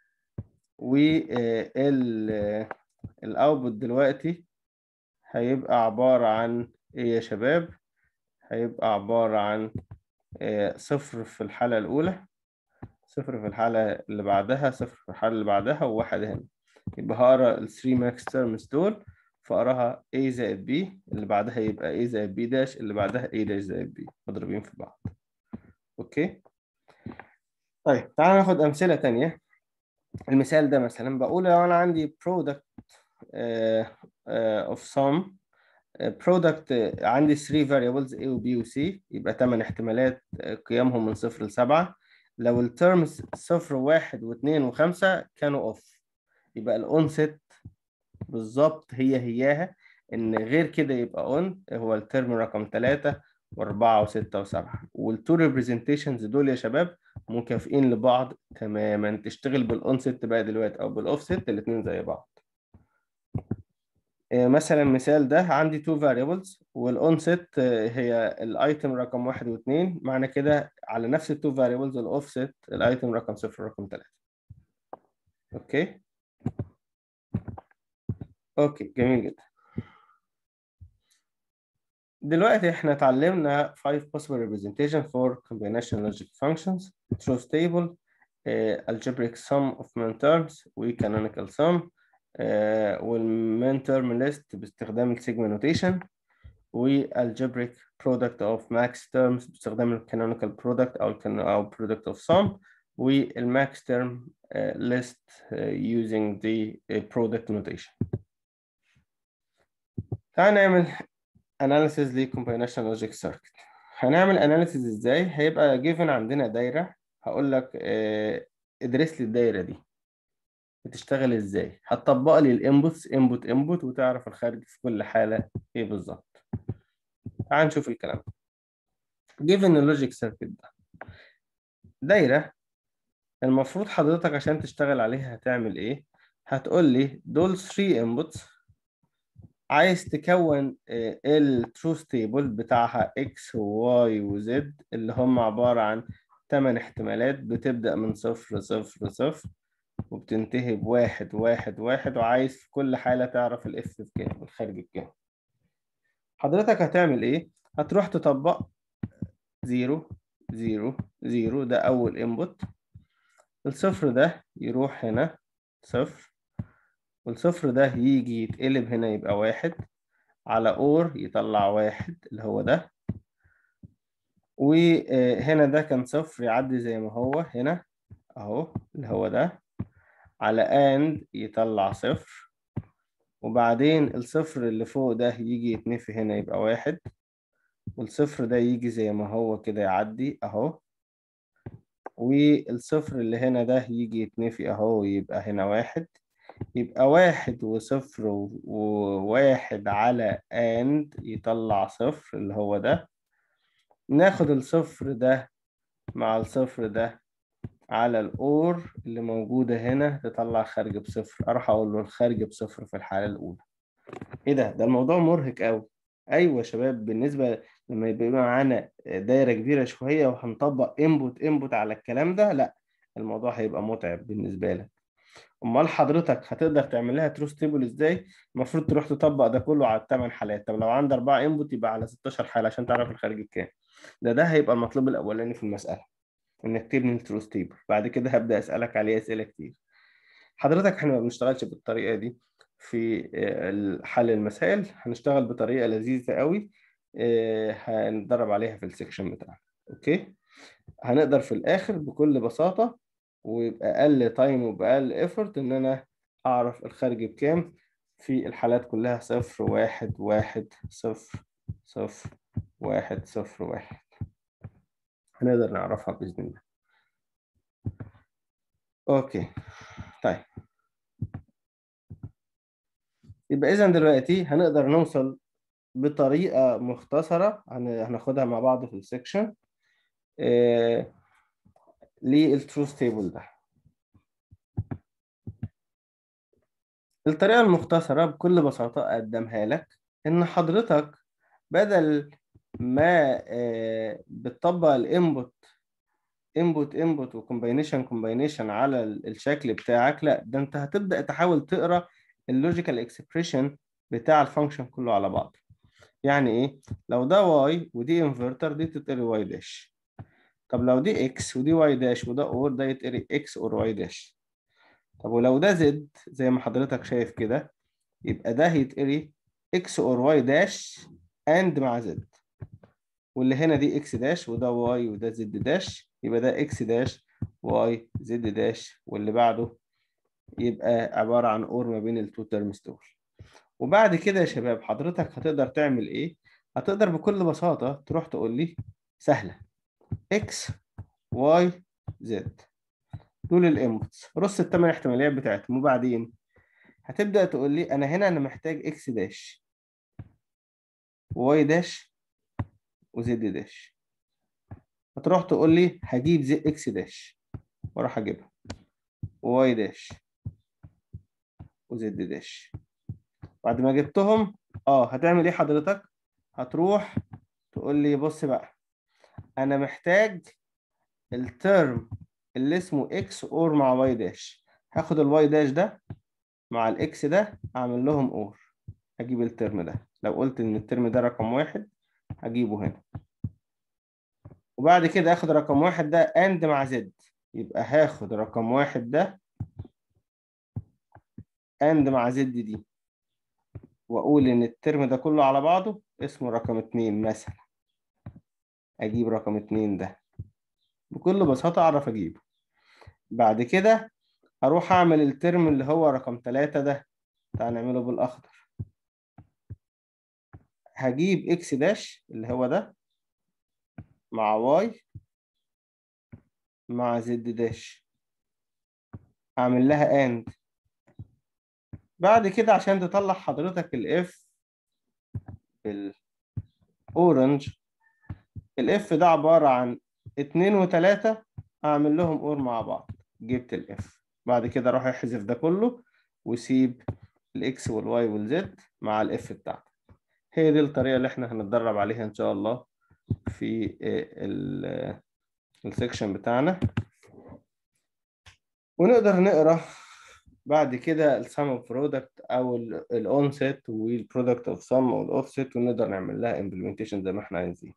وال الأوتبوت دلوقتي هيبقى عبارة عن إيه يا شباب؟ هيبقى عبارة عن صفر في الحالة الأولى صفر في الحالة اللي بعدها صفر في الحالة اللي بعدها وواحد هنا يبقى هقرا ال 3 ماكس تيرمز دول فأراها A زائد B اللي بعدها يبقى A زائد B داش اللي بعدها A داش زائد B مضروبين في بعض أوكي طيب تعالى ناخد أمثلة تانية المثال ده مثلا بقول لو أنا عندي product uh, uh, of sum برودكت عندي 3 variables A و B و C يبقى 8 احتمالات قيمهم من صفر لسبعة لو الترمز صفر وواحد واثنين وخمسة كانوا اوف يبقى الاون ست بالظبط هي هياها ان غير كده يبقى اون هو الترم رقم ثلاثة واربعة وستة وسبعة والتو ريبريزنتيشنز دول يا شباب مكافئين لبعض تماما تشتغل بالاون ست بقى دلوقتي او بالاوف ست الاثنين زي بعض مثلا مثال ده عندي two variables والonset هي الايتم رقم واحد واثنين معنى كده على نفس التو variables الاوفست الايتم رقم صفر ورقم ثلاثة اوكي اوكي جميل جدا دلوقتي احنا اتعلمنا 5 possible representation for combination logic functions truth table uh, algebraic sum of min terms و canonical sum والمين تيرم ليست باستخدام السيجما نوتيشن والجبريك برودكت اوف ماكس تيرمز باستخدام الكانونيكال برودكت او او برودكت اوف سم والماكس تيرم ليست using the product notation تعال نعمل analysis ل combination logic circuit هنعمل analysis ازاي هيبقى given عندنا دايرة هقول لك ادرس لي الدايرة دي بتشتغل ازاي هتطبق لي الانبوتس انبوت انبوت وتعرف الخارج في كل حاله ايه بالظبط تعال نشوف الكلام given اللوجيك سيركت ده دايره المفروض حضرتك عشان تشتغل عليها هتعمل ايه هتقول لي دول 3 انبوتس عايز تكون التروث تيبل بتاعها x و y و z اللي هم عباره عن 8 احتمالات بتبدا من صفر صفر صفر وبتنتهي بواحد واحد واحد وعايز في كل حالة تعرف الاف بكام الخارج بكام حضرتك هتعمل ايه؟ هتروح تطبق زيرو زيرو زيرو ده أول انبوت الصفر ده يروح هنا صفر والصفر ده يجي يتقلب هنا يبقى واحد على اور يطلع واحد اللي هو ده وهنا ده كان صفر يعدي زي ما هو هنا اهو اللي هو ده على and يطلع صفر وبعدين الصفر اللي فوق ده يجي يتنفي هنا يبقى واحد والصفر ده يجي زي ما هو كده يعدي اهو والصفر اللي هنا ده يجي يتنفي اهو يبقى هنا واحد يبقى واحد وصفر وواحد على and يطلع صفر اللي هو ده ناخد الصفر ده مع الصفر ده على الأور اللي موجودة هنا تطلع خارج بصفر أروح أقول له الخارج بصفر في الحالة الأولى إيه ده؟ ده الموضوع مرهق أوي أيوة يا شباب بالنسبة لما يبقى معانا دايرة كبيرة شوية وهنطبق انبوت انبوت على الكلام ده لا الموضوع هيبقى متعب بالنسبة لك امال حضرتك هتقدر تعمل لها تروث تيبل ازاي المفروض تروح تطبق ده كله على الثمان حالات طب لو عندي اربعه انبوت يبقى على 16 حاله عشان تعرف الخارج كام ده ده هيبقى المطلوب الاولاني في المساله انك تبني التروث تيبل بعد كده هبدا اسالك عليه اسئله كتير حضرتك احنا ما بنشتغلش بالطريقه دي في حل المسائل هنشتغل بطريقه لذيذه قوي هنتدرب عليها في السكشن بتاعنا اوكي هنقدر في الاخر بكل بساطه وبأقل تايم وبأقل ايفورت ان انا اعرف الخارج بكام في الحالات كلها صفر واحد واحد صفر صفر واحد صفر واحد هنقدر نعرفها بإذن الله اوكي طيب يبقى اذا دلوقتي هنقدر نوصل بطريقة مختصرة هناخدها مع بعض في السكشن آه للتروث تيبل ده الطريقة المختصرة بكل بساطة أقدمها لك إن حضرتك بدل ما بتطبق الانبوت انبوت انبوت وكومباينيشن كومباينيشن على الشكل بتاعك لا ده انت هتبدأ تحاول تقرا اللوجيكال اكسبريشن بتاع الفانكشن كله على بعض يعني ايه لو ده واي ودي انفرتر دي تتقري واي داش طب لو دي اكس ودي واي داش وده اور ده يتقري اكس اور واي داش طب ولو ده زد زي ما حضرتك شايف كده يبقى ده هيتقري اكس اور واي داش اند مع زد واللي هنا دي اكس داش وده واي وده زد داش يبقى ده اكس داش واي زد داش واللي بعده يبقى عبارة عن اور ما بين التو تيرمز دول وبعد كده يا شباب حضرتك هتقدر تعمل ايه هتقدر بكل بساطة تروح تقول لي سهلة اكس واي زد دول الانبوتس رص الثمان احتماليات بتاعتهم وبعدين هتبدأ تقول لي انا هنا انا محتاج اكس داش واي داش وزد داش هتروح تقول لي هجيب زي اكس داش واروح اجيبها وواي داش وزد داش بعد ما جبتهم اه هتعمل ايه حضرتك هتروح تقول لي بص بقى انا محتاج الترم اللي اسمه اكس اور مع واي داش هاخد الواي داش ده مع الاكس ده اعمل لهم اور هجيب الترم ده لو قلت ان الترم ده رقم واحد هجيبه هنا وبعد كده اخد رقم واحد ده اند مع زد يبقى هاخد رقم واحد ده اند مع زد دي واقول ان الترم ده كله على بعضه اسمه رقم اتنين مثلا اجيب رقم اتنين ده بكل بساطة اعرف اجيبه بعد كده اروح اعمل الترم اللي هو رقم تلاتة ده تعال نعمله بالاخضر هجيب اكس داش اللي هو ده مع واي مع زد داش اعمل لها اند بعد كده عشان تطلع حضرتك الاف بالاورنج الاف ده عبارة عن اتنين وتلاتة اعمل لهم اور مع بعض جبت الاف بعد كده اروح احذف ده كله وسيب الاكس والواي والزد مع الاف بتاعتك هي دي الطريقة اللي احنا هنتدرب عليها ان شاء الله في السكشن بتاعنا ونقدر نقرا بعد كده السم اوف برودكت او الاون سيت والبرودكت اوف سم او الاوف سيت ونقدر نعمل لها امبلمنتيشن زي ما احنا عايزين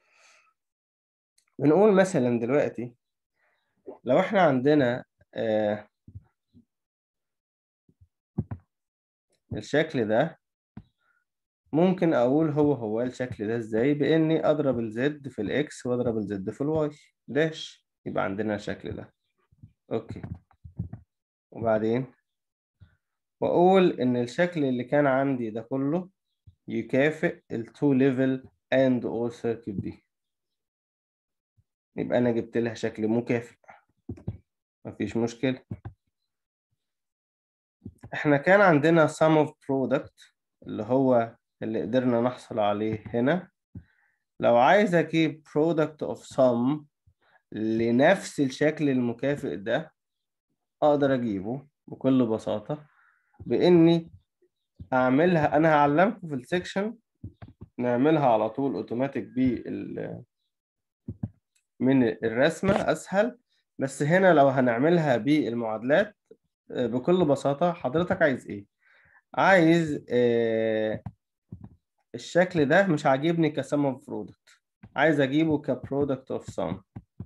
بنقول مثلا دلوقتي لو احنا عندنا آه الشكل ده ممكن اقول هو هو الشكل ده ازاي باني اضرب الزد في الاكس واضرب الزد في الواي داش يبقى عندنا الشكل ده اوكي وبعدين واقول ان الشكل اللي كان عندي ده كله يكافئ التو ليفل اند اور سيركت دي يبقى انا جبت لها شكل مكافئ مفيش مشكلة احنا كان عندنا sum of product اللي هو اللي قدرنا نحصل عليه هنا لو عايز اجيب product of sum لنفس الشكل المكافئ ده اقدر اجيبه بكل بساطة باني اعملها انا هعلمكم في السكشن نعملها على طول اوتوماتيك بال من الرسمة اسهل بس هنا لو هنعملها بالمعادلات بكل بساطة حضرتك عايز ايه عايز آه الشكل ده مش عاجبني كسم اوف برودكت عايز اجيبه كبرودكت اوف سم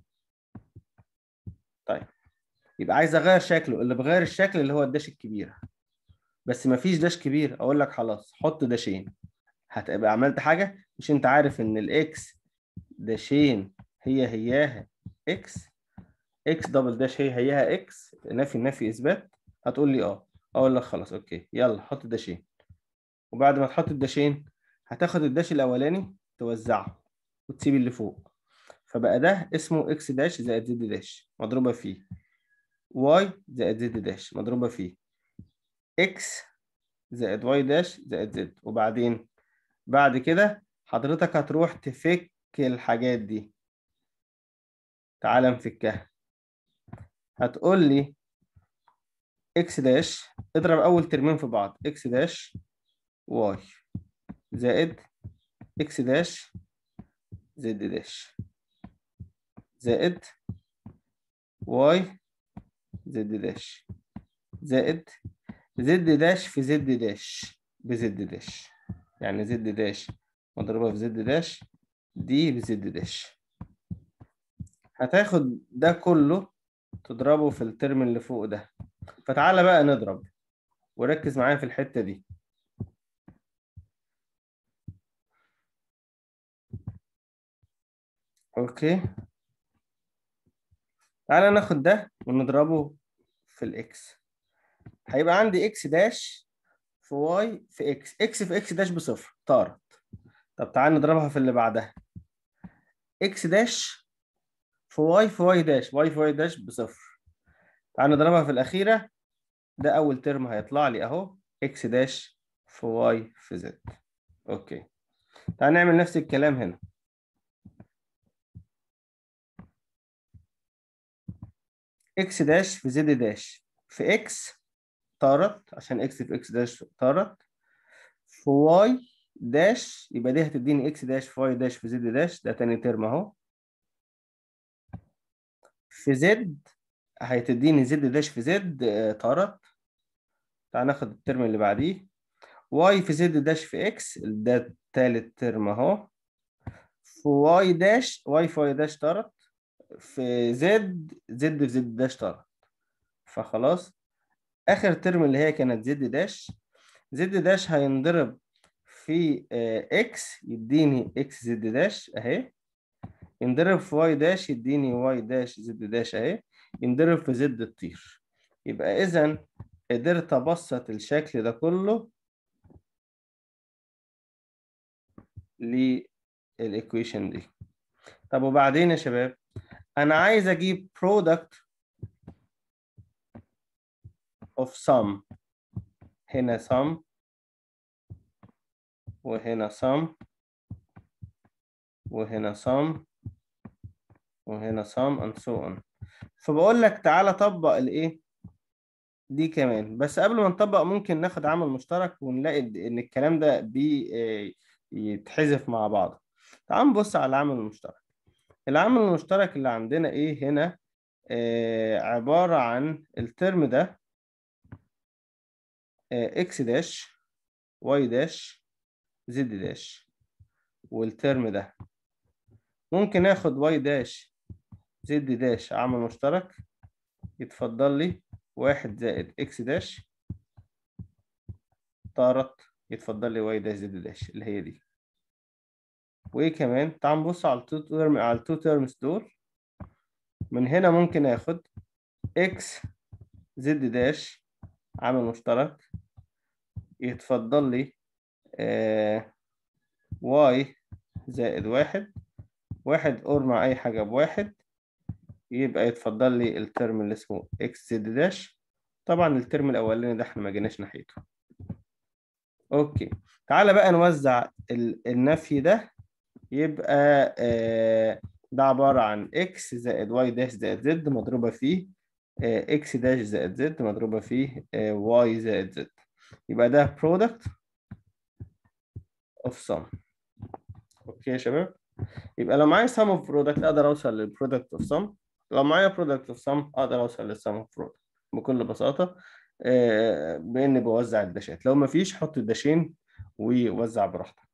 طيب يبقى عايز اغير شكله اللي بغير الشكل اللي هو الداش الكبيره بس ما فيش داش كبير اقول لك خلاص حط داشين هتبقى عملت حاجه مش انت عارف ان الاكس داشين هي هياها اكس اكس دبل داش هي هياها اكس نفي نفي اثبات هتقول لي اه اقول لك خلاص اوكي يلا حط داشين وبعد ما تحط الداشين هتاخد الداش الاولاني توزعه وتسيب اللي فوق فبقى ده اسمه اكس داش زائد زد داش مضروبه فيه واي زائد زد داش مضروبه فيه اكس زائد واي داش زائد زد وبعدين بعد كده حضرتك هتروح تفك الحاجات دي تعال نفكها هتقول لي اكس داش اضرب اول ترمين في بعض اكس داش واي زائد اكس داش زد داش زائد واي زد داش زائد زد داش في زد داش بزد داش يعني زد داش مضروبة في زد داش دي بزد داش هتاخد ده كله تضربه في الترم اللي فوق ده فتعالى بقى نضرب وركز معايا في الحتة دي اوكي تعالى ناخد ده ونضربه في الاكس هيبقى عندي اكس داش في واي في اكس اكس في اكس داش بصفر طارت طب تعالى نضربها في اللي بعدها اكس داش في واي في واي داش واي في واي داش بصفر تعال نضربها في الأخيرة ده أول ترم هيطلع لي أهو اكس داش في واي في زد أوكي تعال نعمل نفس الكلام هنا اكس داش في زد داش في اكس طارت عشان اكس في اكس داش طارت في واي داش يبقى دي هتديني اكس داش في واي داش في زد داش ده تاني ترم اهو في زد هتديني زد داش في زد آه، طارت تعال ناخد الترم اللي بعديه واي في زد داش في اكس ده تالت ترم اهو في واي داش واي في واي داش طارت في زد زد في زد داش طارت فخلاص اخر ترم اللي هي كانت زد داش زد داش هينضرب في آه، اكس يديني اكس زد داش اهي ينضرب في واي داش يديني واي داش زد داش اهي ينضرب في زد تطير يبقى اذا قدرت ابسط الشكل ده كله للايكويشن دي طب وبعدين يا شباب انا عايز اجيب product of sum هنا sum وهنا sum وهنا sum وهنا sum and so on فبقول لك تعالى طبق الايه دي كمان بس قبل ما نطبق ممكن ناخد عامل مشترك ونلاقي ان الكلام ده بي آه، يتحذف مع بعض تعال نبص على العامل المشترك العامل المشترك اللي عندنا ايه هنا آه عبارة عن الترم ده آه اكس داش واي داش زد داش والترم ده ممكن اخد واي داش زد داش عامل مشترك يتفضل لي واحد زائد اكس داش طارت يتفضل لي واي داش زد داش اللي هي دي وايه كمان تعال نبص على التو تيرم على التو تيرمز دول من هنا ممكن اخد اكس زد داش عامل مشترك يتفضل لي آه واي زائد واحد واحد اور مع اي حاجة بواحد يبقى يتفضل لي الترم اللي اسمه اكس زد داش طبعا الترم الاولاني ده احنا ما جيناش ناحيته اوكي تعالى بقى نوزع ال- النفي ده يبقى آه، ده عبارة عن اكس زائد واي داش زائد زد مضروبة فيه اكس داش زائد زد مضروبة فيه واي زائد زد يبقى ده product of sum اوكي يا شباب يبقى لو معايا sum of product اقدر اوصل لل product of sum لو معايا product of sum اقدر اوصل لل sum of product بكل بساطة آه، باني بوزع الداشات لو مفيش حط الداشين ووزع براحتك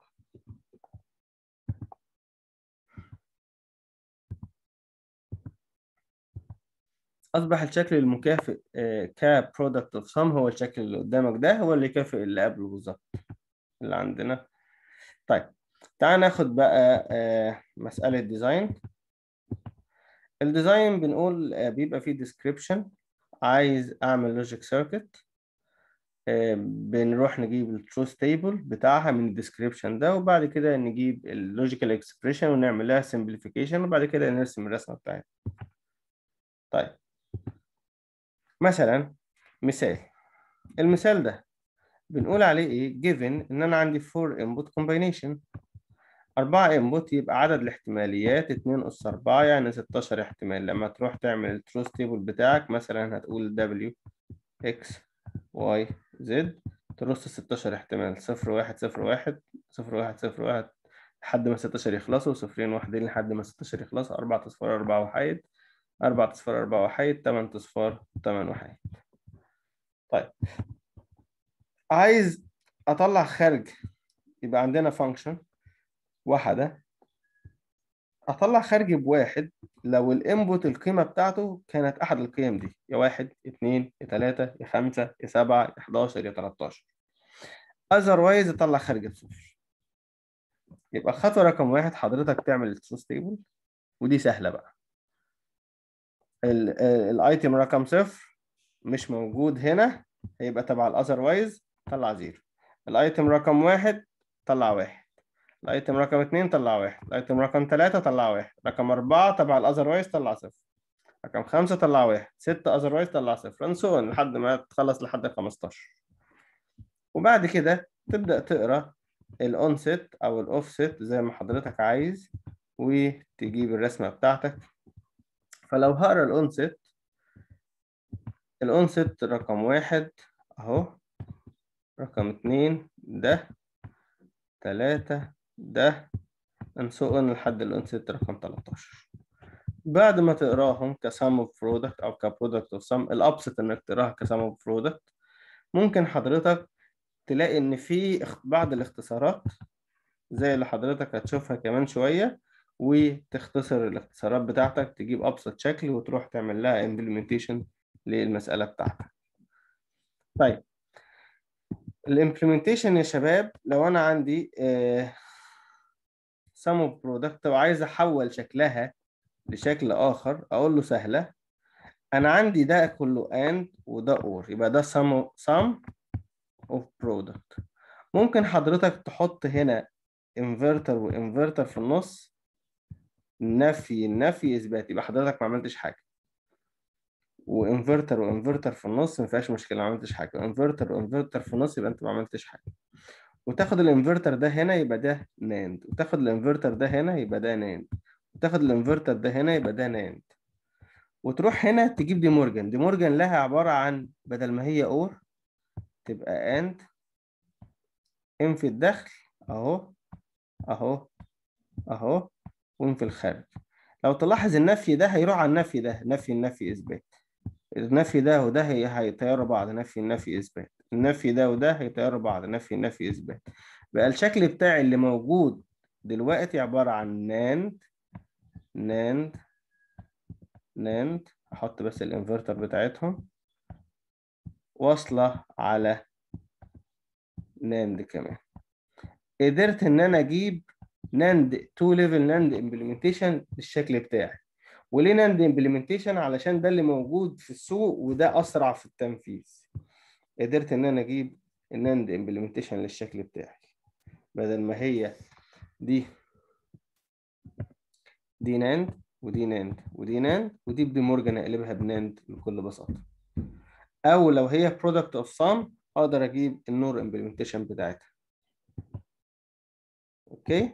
أصبح الشكل المكافئ ك product of sum هو الشكل اللي قدامك ده هو اللي يكافئ اللي قبله بالظبط اللي عندنا طيب تعال ناخد بقى آه، مسألة ديزاين الديزاين بنقول آه، بيبقى فيه description عايز أعمل لوجيك سيركت بنروح نجيب التروث تيبل بتاعها من الديسكريبشن ده وبعد كده نجيب اللوجيكال اكسبريشن ونعمل لها سمبليفيكيشن وبعد كده نرسم الرسمة بتاعتها طيب مثلا مثال المثال ده بنقول عليه ايه given ان انا عندي 4 input combination 4 input يبقى عدد الاحتماليات 2 اس 4 يعني 16 احتمال لما تروح تعمل التروث تيبل بتاعك مثلا هتقول w x y z ترص 16 احتمال 0 1 0 1 0 1 0 1 لحد ما 16 يخلصوا صفرين واحدين لحد ما 16 يخلصوا 4 اصفار 4 وحيد 4 اصفار 4 وحيد 8 اصفار 8 وحيد طيب عايز اطلع خارج يبقى عندنا فانكشن واحدة اطلع خارج بواحد لو الانبوت القيمة بتاعته كانت احد القيم دي يا واحد يا اتنين يا تلاتة يا خمسة يا سبعة يا 11 يا 13 otherwise اطلع خارج بصفر يبقى الخطوة رقم واحد حضرتك تعمل التروث تيبل ودي سهلة بقى الايتم رقم صفر مش موجود هنا هيبقى تبع الاذروايز طلع زيرو الايتم رقم واحد طلع واحد الايتم رقم اتنين طلع واحد الايتم رقم تلاتة طلع واحد رقم أربعة تبع الاذروايز طلع صفر رقم خمسة طلع واحد ستة اذروايز طلع صفر انسون لحد ما تخلص لحد ال 15 وبعد كده تبدأ تقرا الاون سيت او الاوف سيت زي ما حضرتك عايز وتجيب الرسمة بتاعتك فلو هقرا الاون سيت الاون سيت رقم واحد اهو رقم اتنين ده تلاتة ده انسوقن لحد الاون سيت رقم 13 بعد ما تقراهم كسام اوف برودكت او كبرودكت اوف سام الابسط انك تقراها كسام اوف برودكت ممكن حضرتك تلاقي ان في بعض الاختصارات زي اللي حضرتك هتشوفها كمان شويه وتختصر الاختصارات بتاعتك تجيب ابسط شكل وتروح تعمل لها implementation للمساله بتاعتك طيب الامبلمنتيشن يا شباب لو انا عندي sum of product وعايز احول شكلها لشكل اخر اقول له سهله انا عندي ده كله and وده or يبقى ده sum sum of product ممكن حضرتك تحط هنا inverter وانفرتر في النص نفي النفي اثبات يبقى حضرتك ما عملتش حاجه وانفرتر وانفرتر في النص ما فيهاش مشكله ما عملتش حاجه وانفرتر وانفرتر في النص يبقى انت ما عملتش حاجه وتاخد الانفرتر ده هنا يبقى ده ناند وتاخد الانفرتر ده هنا يبقى ده ناند وتاخد الانفرتر ده هنا يبقى ده ناند وتروح هنا تجيب دي مورجان دي مورجان لها عباره عن بدل ما هي اور تبقى اند ام في الدخل اهو اهو اهو وام في الخارج لو تلاحظ النفي ده هيروح على النفي ده نفي النفي اثبات النفي ده وده هي هيطيروا بعض نفي النفي اثبات النفي ده وده هيطيروا بعض نفي النفي اثبات بقى الشكل بتاعي اللي موجود دلوقتي عبارة عن ناند ناند ناند احط بس الانفرتر بتاعتهم واصلة على ناند كمان قدرت ان انا اجيب ناند تو ليفل ناند امبلمنتيشن بالشكل بتاعي وليه ناند امبلمنتيشن علشان ده اللي موجود في السوق وده اسرع في التنفيذ قدرت ان انا اجيب الناند امبلمنتيشن للشكل بتاعي بدل ما هي دي دي ناند ودي ناند ودي ناند ودي بدي مورجان اقلبها بناند بكل بساطه او لو هي برودكت اوف سام اقدر اجيب النور امبلمنتيشن بتاعتها اوكي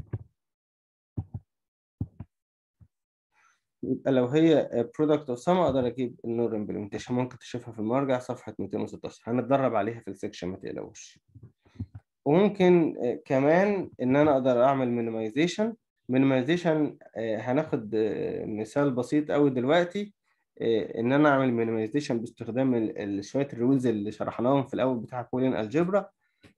يبقى لو هي برودكت اوف سم اقدر اجيب النور امبلمنتيشن ممكن تشوفها في المرجع صفحه 216 هنتدرب عليها في السكشن ما تقلقوش وممكن كمان ان انا اقدر اعمل مينيمايزيشن مينيمايزيشن هناخد مثال بسيط قوي دلوقتي ان انا اعمل مينيمايزيشن باستخدام شويه الرولز اللي شرحناهم في الاول بتاع كولين الجبرا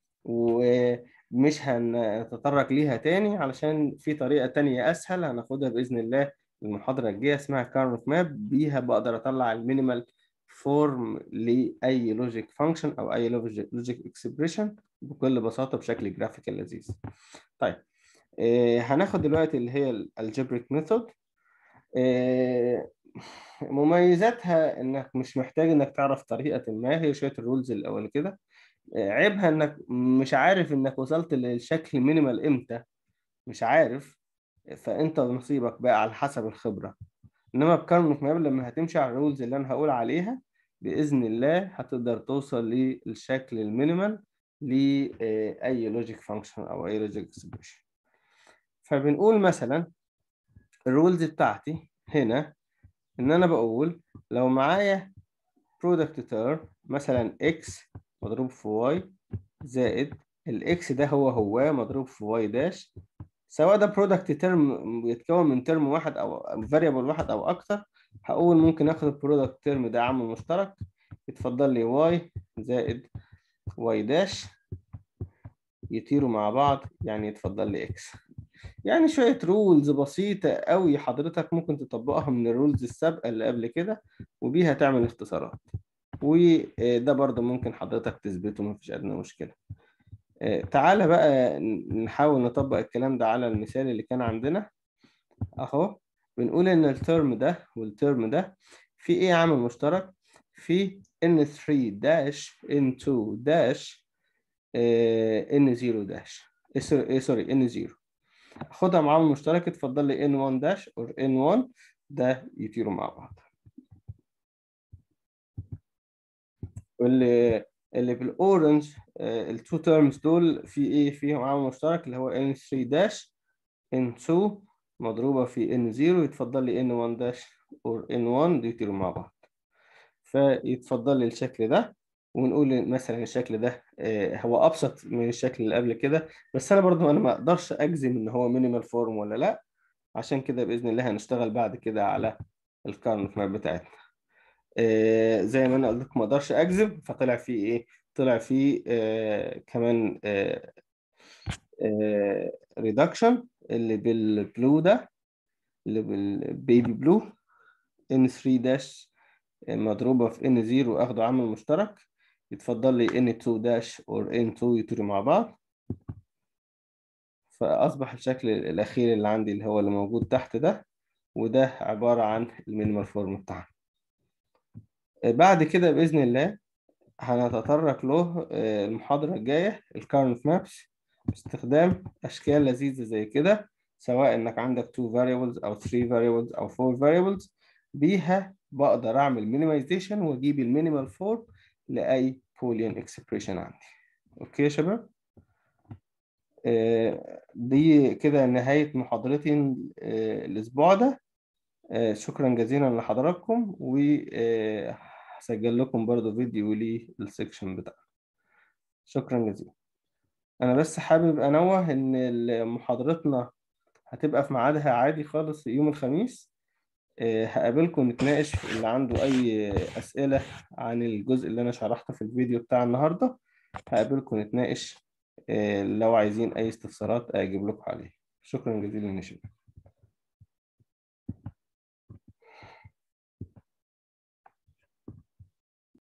ومش هنتطرق ليها تاني علشان في طريقه تانية اسهل هناخدها باذن الله المحاضرة الجاية اسمها كارنوت ماب بيها بقدر أطلع المينيمال فورم لأي لوجيك فانكشن أو أي لوجيك اكسبريشن بكل بساطة بشكل جرافيكال لذيذ. طيب آه هناخد دلوقتي اللي هي الالجبريك ميثود آه مميزاتها انك مش محتاج انك تعرف طريقة ما هي شوية الرولز الاول كده آه عيبها انك مش عارف انك وصلت للشكل مينيمال امتى مش عارف فانت نصيبك بقى على حسب الخبره انما بكارنوت ماب لما هتمشي على الرولز اللي انا هقول عليها باذن الله هتقدر توصل للشكل المينيمال لاي لوجيك فانكشن او اي لوجيك اكسبريشن فبنقول مثلا الرولز بتاعتي هنا ان انا بقول لو معايا برودكت تيرم مثلا x مضروب في y زائد الاكس ده هو هو مضروب في واي داش سواء ده برودكت ترم بيتكون من ترم واحد او فاريبل واحد او اكتر هقول ممكن اخد البرودكت ترم ده عامل مشترك يتفضل لي واي زائد واي داش يطيروا مع بعض يعني يتفضل لي اكس يعني شوية رولز بسيطة قوي حضرتك ممكن تطبقها من الرولز السابقة اللي قبل كده وبيها تعمل اختصارات وده برضه ممكن حضرتك تثبته مفيش أدنى مشكلة تعالى بقى نحاول نطبق الكلام ده على المثال اللي كان عندنا اهو بنقول ان الترم ده والترم ده في ايه عامل مشترك في n3 داش n2 داش n0 داش إيه سوري n0 خدها معامل مشترك اتفضل لي n1 داش or n1 ده يطيروا مع بعض واللي اللي بالاورنج التو تيرمز دول في ايه فيهم عامل مشترك اللي هو n3 داش n2 مضروبة في n0 يتفضل لي n1 داش or n1 دي يطيروا مع بعض فيتفضل لي الشكل ده ونقول مثلا الشكل ده هو ابسط من الشكل اللي قبل كده بس انا برضو انا ما اقدرش اجزم ان هو مينيمال فورم ولا لا عشان كده باذن الله هنشتغل بعد كده على الكارنت ماب بتاعتنا زي ما انا قلت لكم ما اقدرش اجزم فطلع فيه ايه طلع فيه آه كمان آه آه ريدكشن اللي بالبلو ده اللي بالبيبي بلو N3 داش مضروبة في N0 واخده عامل مشترك يتفضل لي N2 داش or N2 يطيروا مع بعض فأصبح الشكل الأخير اللي عندي اللي هو اللي موجود تحت ده وده عبارة عن المينيمال فورم بتاعنا بعد كده بإذن الله هنتطرق له المحاضرة الجاية الكارنت مابس باستخدام أشكال لذيذة زي كده سواء إنك عندك 2 variables أو 3 variables أو 4 variables بيها بقدر أعمل minimization وأجيب المينيمال فورم لأي بوليان اكسبريشن عندي أوكي يا شباب دي كده نهاية محاضرتي الأسبوع ده شكرا جزيلا لحضراتكم وهسجل لكم برضو فيديو للسكشن بتاعنا شكرا جزيلا أنا بس حابب أنوه إن محاضرتنا هتبقى في ميعادها عادي خالص يوم الخميس هقابلكم نتناقش اللي عنده أي أسئلة عن الجزء اللي أنا شرحته في الفيديو بتاع النهاردة هقابلكم نتناقش لو عايزين أي استفسارات أجيب لكم عليه شكرا جزيلا يا شباب